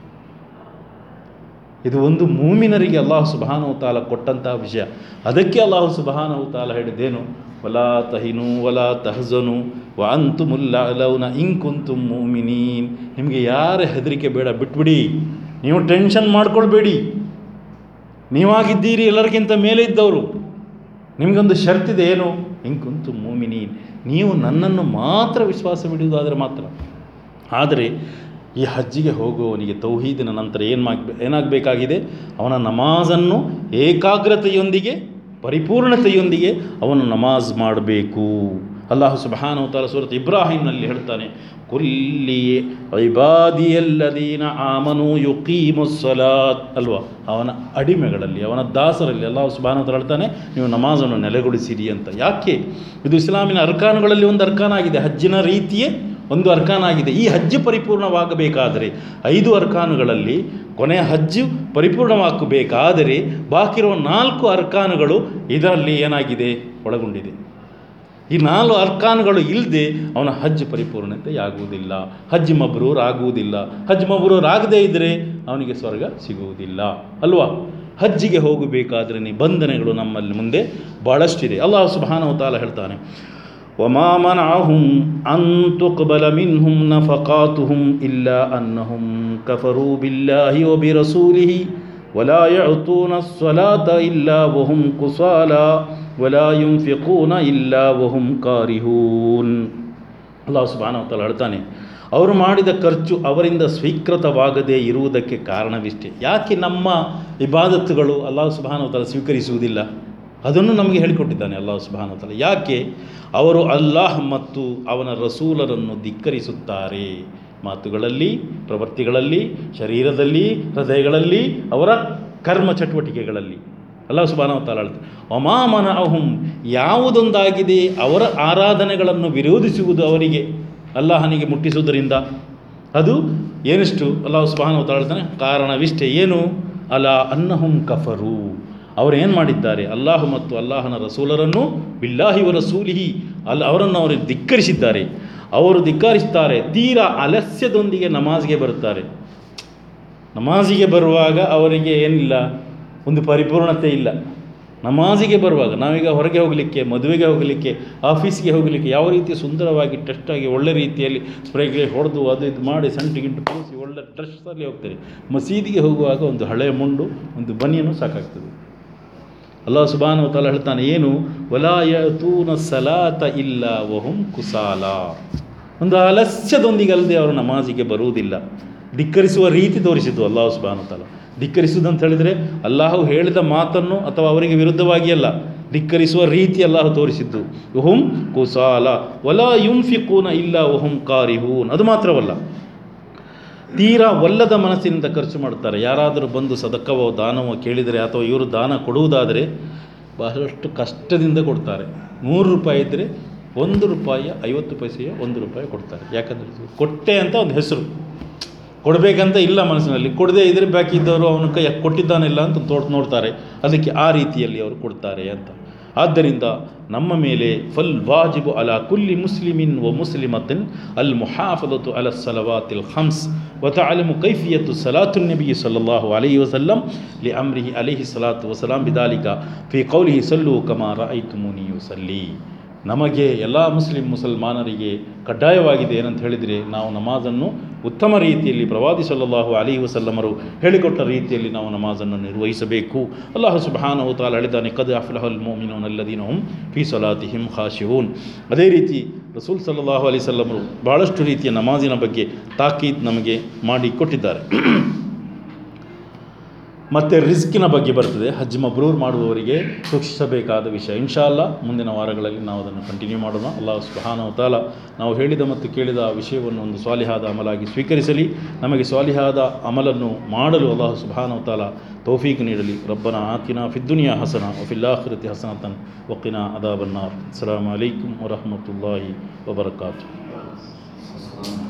ಇದು ಒಂದು ಮೂಮಿನರಿಗೆ ಅಲ್ಲಾಹು ಸುಬಹಾನವು ತಾಲ ಕೊಟ್ಟಂತಹ ವಿಷಯ ಅದಕ್ಕೆ ಅಲ್ಲಾಹು ಸುಬಹಾನವು ತಾಲ ಹೇಳಿದ್ದೇನು ವಲಾ ತಹಿನು ವಲಾ ತಹಜನು ವ ಅಂತು ಮುಲ್ಲೌನ ಇಂಕುಂತು ಮೂಮಿನೀನ್ ನಿಮಗೆ ಯಾರ ಹೆದರಿಕೆ ಬೇಡ ಬಿಟ್ಬಿಡಿ ನೀವು ಟೆನ್ಷನ್ ಮಾಡ್ಕೊಳ್ಬೇಡಿ ನೀವಾಗಿದ್ದೀರಿ ಎಲ್ಲರಿಗಿಂತ ಮೇಲೆ ಇದ್ದವರು ನಿಮಗೊಂದು ಷರ್ತಿದೆ ಏನು ಇಂಕುಂತು ಮೂಮಿನೀನ್ ನೀವು ನನ್ನನ್ನು ಮಾತ್ರ ವಿಶ್ವಾಸವಿಡುವುದಾದರೆ ಮಾತ್ರ ಆದರೆ ಈ ಹಜ್ಜಿಗೆ ಹೋಗುವವನಿಗೆ ತೌಹೀದಿನ ನಂತರ ಏನು ಮಾಗ್ ಏನಾಗಬೇಕಾಗಿದೆ ಅವನ ನಮಾಜನ್ನು ಏಕಾಗ್ರತೆಯೊಂದಿಗೆ ಪರಿಪೂರ್ಣತೆಯೊಂದಿಗೆ ಅವನು ನಮಾಜ್ ಮಾಡಬೇಕು ಅಲ್ಲಾಹು ಸುಬಹಾನು ತಾಲ ಸೂರತ್ ಇಬ್ರಾಹಿಂನಲ್ಲಿ ಹೇಳ್ತಾನೆ ಕುಲ್ಲಿ ಐಬಾದಿಯಲ್ಲದೀನ ಆಮನು ಯುಕೀಮು ಸಲಾತ್ ಅಲ್ವಾ ಅವನ ಅಡಿಮೆಗಳಲ್ಲಿ ಅವನ ದಾಸರಲ್ಲಿ ಅಲ್ಲಾಹು ಸುಬಹಾನು ತಾಲ ಹೇಳ್ತಾನೆ ನೀವು ನಮಾಜನ್ನು ನೆಲೆಗೊಳಿಸಿರಿ ಅಂತ ಯಾಕೆ ಇದು ಇಸ್ಲಾಮಿನ ಅರ್ಕಾನುಗಳಲ್ಲಿ ಒಂದು ಅರ್ಕಾನಾಗಿದೆ ಹಜ್ಜಿನ ರೀತಿಯೇ ಒಂದು ಅರ್ಕಾನಾಗಿದೆ ಈ ಹಜ್ಜು ಪರಿಪೂರ್ಣವಾಗಬೇಕಾದರೆ ಐದು ಅರ್ಕಾನುಗಳಲ್ಲಿ ಕೊನೆಯ ಹಜ್ಜು ಪರಿಪೂರ್ಣವಾಗಬೇಕಾದರೆ ಬಾಕಿ ಇರುವ ನಾಲ್ಕು ಅರ್ಕಾನುಗಳು ಇದರಲ್ಲಿ ಏನಾಗಿದೆ ಒಳಗೊಂಡಿದೆ ಈ ನಾಲ್ಕು ಅರ್ಕಾನುಗಳು ಇಲ್ಲದೆ ಅವನ ಹಜ್ ಪರಿಪೂರ್ಣತೆಯಾಗುವುದಿಲ್ಲ ಹಜ್ ಮಬ್ರೂರ್ ಆಗುವುದಿಲ್ಲ ಹಜ್ ಮಬ್ರೂರ್ ಆಗದೇ ಇದ್ದರೆ ಅವನಿಗೆ ಸ್ವರ್ಗ ಸಿಗುವುದಿಲ್ಲ ಅಲ್ವಾ ಹಜ್ಜಿಗೆ ಹೋಗಬೇಕಾದ್ರೆ ನಿಬಂಧನೆಗಳು ನಮ್ಮಲ್ಲಿ ಮುಂದೆ ಭಾಳಷ್ಟಿದೆ ಅಲ್ಲಾಹ್ ಸುಬಾನವ ತಾಲ ಹೇಳ್ತಾನೆ وما منعهم أن تقبل منهم نفقاتهم إلا أنهم كفروا بالله وبرسوله ولا يعطون الصلاة إلا وهم كسالى ولا ينفقون إلا وهم كارهون ಅಲ್ಲಾಹ್ ಸುಬಾನ ತಾಲ ಹೇಳ್ತಾನೆ ಅವರು ಮಾಡಿದ ಖರ್ಚು ಅವರಿಂದ ಸ್ವೀಕೃತವಾಗದೇ ಇರುವುದಕ್ಕೆ ಕಾರಣವಿಷ್ಟೇ ಯಾಕೆ ನಮ್ಮ ಇಬಾದತ್ತುಗಳು ಅಲ್ಲಾಹ್ ಸುಬಾನ ತಾಲ ಸ್ವೀಕರಿಸುವುದಿಲ್ಲ ಅದನ್ನು ನಮಗೆ ಹೇಳಿಕೊಟ್ಟಿದ್ದಾನೆ ಅಲ್ಲಾಹ್ ಸುಬಾನ ತಾಲ ಯಾಕೆ ಅವರು ಅಲ್ಲಾಹ್ ಮತ್ತು ಅವನ ರಸೂಲರನ್ನು ಧಿಕ್ಕರಿಸುತ್ತಾರೆ ಮಾತುಗಳಲ್ಲಿ ಪ್ರವೃತ್ತಿಗಳಲ್ಲಿ ಶರೀರದಲ್ಲಿ ಹೃದಯಗಳಲ್ಲಿ ಅವರ ಕರ್ಮ ಚಟುವಟಿಕೆಗಳಲ್ಲಿ ಅಲ್ಲಾಹ್ ಸುಬಾನ ತಾಲ ಹೇಳ್ತಾರೆ ಒಮಾಮನ ಅಹುಂ ಯಾವುದೊಂದಾಗಿದೆ ಅವರ ಆರಾಧನೆಗಳನ್ನು ವಿರೋಧಿಸುವುದು ಅವರಿಗೆ ಅಲ್ಲಾಹನಿಗೆ ಮುಟ್ಟಿಸುವುದರಿಂದ ಅದು ಏನಿಷ್ಟು ಅಲ್ಲಾಹ್ ಸುಬಾನ ತಾಲ ಹೇಳ್ತಾನೆ ಕಾರಣವಿಷ್ಟೇ ಏನು ಅಲ ಅನ್ನಹುಂ ಕಫರು ಅವರು ಏನು ಮಾಡಿದ್ದಾರೆ ಅಲ್ಲಾಹು ಮತ್ತು ಅಲ್ಲಾಹನ ರಸೂಲರನ್ನು ಬಿಲ್ಲಾಹಿ ವ ರಸೂಲಿಹಿ ಅಲ್ಲ ಅವರನ್ನು ಅವರು ಧಿಕ್ಕರಿಸಿದ್ದಾರೆ ಅವರು ಧಿಕ್ಕರಿಸ್ತಾರೆ ತೀರಾ ಆಲಸ್ಯದೊಂದಿಗೆ ನಮಾಜ್ಗೆ ಬರುತ್ತಾರೆ ನಮಾಜಿಗೆ ಬರುವಾಗ ಅವರಿಗೆ ಏನಿಲ್ಲ ಒಂದು ಪರಿಪೂರ್ಣತೆ ಇಲ್ಲ ನಮಾಜಿಗೆ ಬರುವಾಗ ನಾವೀಗ ಹೊರಗೆ ಹೋಗಲಿಕ್ಕೆ ಮದುವೆಗೆ ಹೋಗಲಿಕ್ಕೆ ಆಫೀಸಿಗೆ ಹೋಗಲಿಕ್ಕೆ ಯಾವ ರೀತಿ ಸುಂದರವಾಗಿ ಟೆಸ್ಟಾಗಿ ಒಳ್ಳೆ ರೀತಿಯಲ್ಲಿ ಸ್ಪ್ರೇಗೆ ಹೊಡೆದು ಅದು ಇದು ಮಾಡಿ ಸಂಟಿ ಗಿಂಟು ಪೂಸಿ ಒಳ್ಳೆ ಡ್ರೆಸ್ಸಲ್ಲಿ ಹೋಗ್ತಾರೆ ಮಸೀದಿಗೆ ಹೋಗುವಾಗ ಒಂದು ಹಳೆಯ ಮುಂಡು ಒಂದು ಬನಿಯನ್ನು ಸಾಕಾಗ್ತದೆ ಅಲ್ಲಾಹ್ ಸುಬಾನು ತಾಲ ಹೇಳ್ತಾನೆ ಏನು ವಲಾಯತೂನ ಸಲಾತ ಇಲ್ಲ ವಹುಂ ಕುಸಾಲ ಒಂದು ಆಲಸ್ಯದೊಂದಿಗೆ ಅಲ್ಲದೆ ಅವರು ನಮಾಜಿಗೆ ಬರುವುದಿಲ್ಲ ಧಿಕ್ಕರಿಸುವ ರೀತಿ ತೋರಿಸಿದ್ದು ಅಲ್ಲಾಹ್ ಸುಬಾನು ತಾಲ ಧಿಕ್ಕರಿಸುವುದಂತ ಹೇಳಿದರೆ ಅಲ್ಲಾಹು ಹೇಳಿದ ಮಾತನ್ನು ಅಥವಾ ಅವರಿಗೆ ವಿರುದ್ಧವಾಗಿ ಅಲ್ಲ ಧಿಕ್ಕರಿಸುವ ರೀತಿ ಅಲ್ಲಾಹು ತೋರಿಸಿದ್ದು ಹುಂ ಕುಸಾಲ ವಲಾ ಯುಂಫಿಕೂನ ಇಲ್ಲ ವಹುಂ ಕಾರಿಹೂನ್ ಅದು ಮಾತ್ರವಲ್ಲ ತೀರಾ ಒಲ್ಲದ ಮನಸ್ಸಿನಿಂದ ಖರ್ಚು ಮಾಡ್ತಾರೆ ಯಾರಾದರೂ ಬಂದು ಸದಕವೋ ದಾನವೋ ಕೇಳಿದರೆ ಅಥವಾ ಇವರು ದಾನ ಕೊಡುವುದಾದರೆ ಬಹಳಷ್ಟು ಕಷ್ಟದಿಂದ ಕೊಡ್ತಾರೆ ನೂರು ರೂಪಾಯಿ ಇದ್ದರೆ ಒಂದು ರೂಪಾಯಿಯ ಐವತ್ತು ಪೈಸೆಯ ಒಂದು ರೂಪಾಯಿ ಕೊಡ್ತಾರೆ ಯಾಕಂದರೆ ಕೊಟ್ಟೆ ಅಂತ ಒಂದು ಹೆಸರು ಕೊಡಬೇಕಂತ ಇಲ್ಲ ಮನಸ್ಸಿನಲ್ಲಿ ಕೊಡದೇ ಇದ್ದರೆ ಬಾಕಿ ಇದ್ದವರು ಅವನ ಕೈ ಕೊಟ್ಟಿದ್ದಾನಿಲ್ಲ ಅಂತ ತೋಡ್ ನೋಡ್ತಾರೆ ಅದಕ್ಕೆ ಆ ರೀತಿಯಲ್ಲಿ ಅವರು ಕೊಡ್ತಾರೆ ಅಂತ ಆದ್ದರಿಂದ ನಮ್ಮ ಮೇಲೆ ಫಲ್ ವಾಜಿಬು ಅಲಾ ಕುಲ್ಲಿ ಮುಸ್ಲಿಮಿನ್ ವ ಮುಸ್ಲಿಮತಿನ್ ಅಲ್ ಮುಹಾಫದತು ಅಲ ಸಲವಾತಿಲ್ ಹಮ್ಸ್ وتعلم كيفية صلاة النبي صلى الله عليه وسلم لأمره عليه الصلاة والسلام بذلك في قوله صلوا كما رأيتموني يصلي ನಮಗೆ ಎಲ್ಲ ಮುಸ್ಲಿಂ ಮುಸಲ್ಮಾನರಿಗೆ ಕಡ್ಡಾಯವಾಗಿದೆ ಏನಂತ ಹೇಳಿದರೆ ನಾವು ನಮಾಜನ್ನು ಉತ್ತಮ ರೀತಿಯಲ್ಲಿ ಪ್ರವಾದಿ ಸಲ್ಲಲ್ಲಾಹು ಅಲಿ ವಸಲ್ಲಮರು ಹೇಳಿಕೊಟ್ಟ ರೀತಿಯಲ್ಲಿ ನಾವು ನಮಾಜನ್ನು ನಿರ್ವಹಿಸಬೇಕು ಅಲ್ಲಾಹು ಸುಬಹಾನಹು ತಾಲ ಹೇಳಿದ್ದಾನೆ ಕದ್ ಅಫ್ಲಹಲ್ ಮೋಮಿನೋನ್ ಅಲ್ಲದೀನ ಹುಂ ಫಿ ಸಲಾತಿ ಹಿಂ ಖಾಶಿವೂನ್ ಅದೇ ರೀತಿ ರಸೂಲ್ ಸಲ್ಲಲ್ಲಾಹು ಅಲಿ ಸಲ್ಲಮರು ಬಹಳಷ್ಟು ರೀತಿಯ ನಮಾಜಿನ ಬಗ್ಗೆ ತಾಕೀದ್ ನಮಗೆ ಮಾಡಿ ಕೊಟ್ಟಿದ್ದಾರೆ ಮತ್ತು ರಿಸ್ಕಿನ ಬಗ್ಗೆ ಬರ್ತದೆ ಹಜ್ ಮಬ್ರೂರ್ ಮಾಡುವವರಿಗೆ ಸೂಕ್ಷಿಸಬೇಕಾದ ವಿಷಯ ಇನ್ಶಾಲ್ಲ ಮುಂದಿನ ವಾರಗಳಲ್ಲಿ ನಾವು ಅದನ್ನು ಕಂಟಿನ್ಯೂ ಮಾಡೋಣ ಅಲ್ಲಾಹ್ ಸುಬಹಾನವ ತಾಲ ನಾವು ಹೇಳಿದ ಮತ್ತು ಕೇಳಿದ ಆ ವಿಷಯವನ್ನು ಒಂದು ಸ್ವಾಲಿಹಾದ ಅಮಲಾಗಿ ಸ್ವೀಕರಿಸಲಿ ನಮಗೆ ಸ್ವಾಲಿಹಾದ ಅಮಲನ್ನು ಮಾಡಲು ಅಲ್ಲಾಹ್ ಸುಬಹಾನವ ತಾಲ ತೌಫೀಕ್ ನೀಡಲಿ ರಬ್ಬನ ಆತಿನ ಫಿದ್ದುನಿಯಾ ಹಸನ ವಫಿಲ್ಲಾಖಿರತಿ ಹಸನತನ್ ವಕಿನ ಅದಾಬನ್ನಾರ್ ಅಸ್ಸಲಾಮ್ ಅಲೈಕುಮ್ ವರಹಮತುಲ್ಲಾಹಿ ವಬರ್ಕಾತು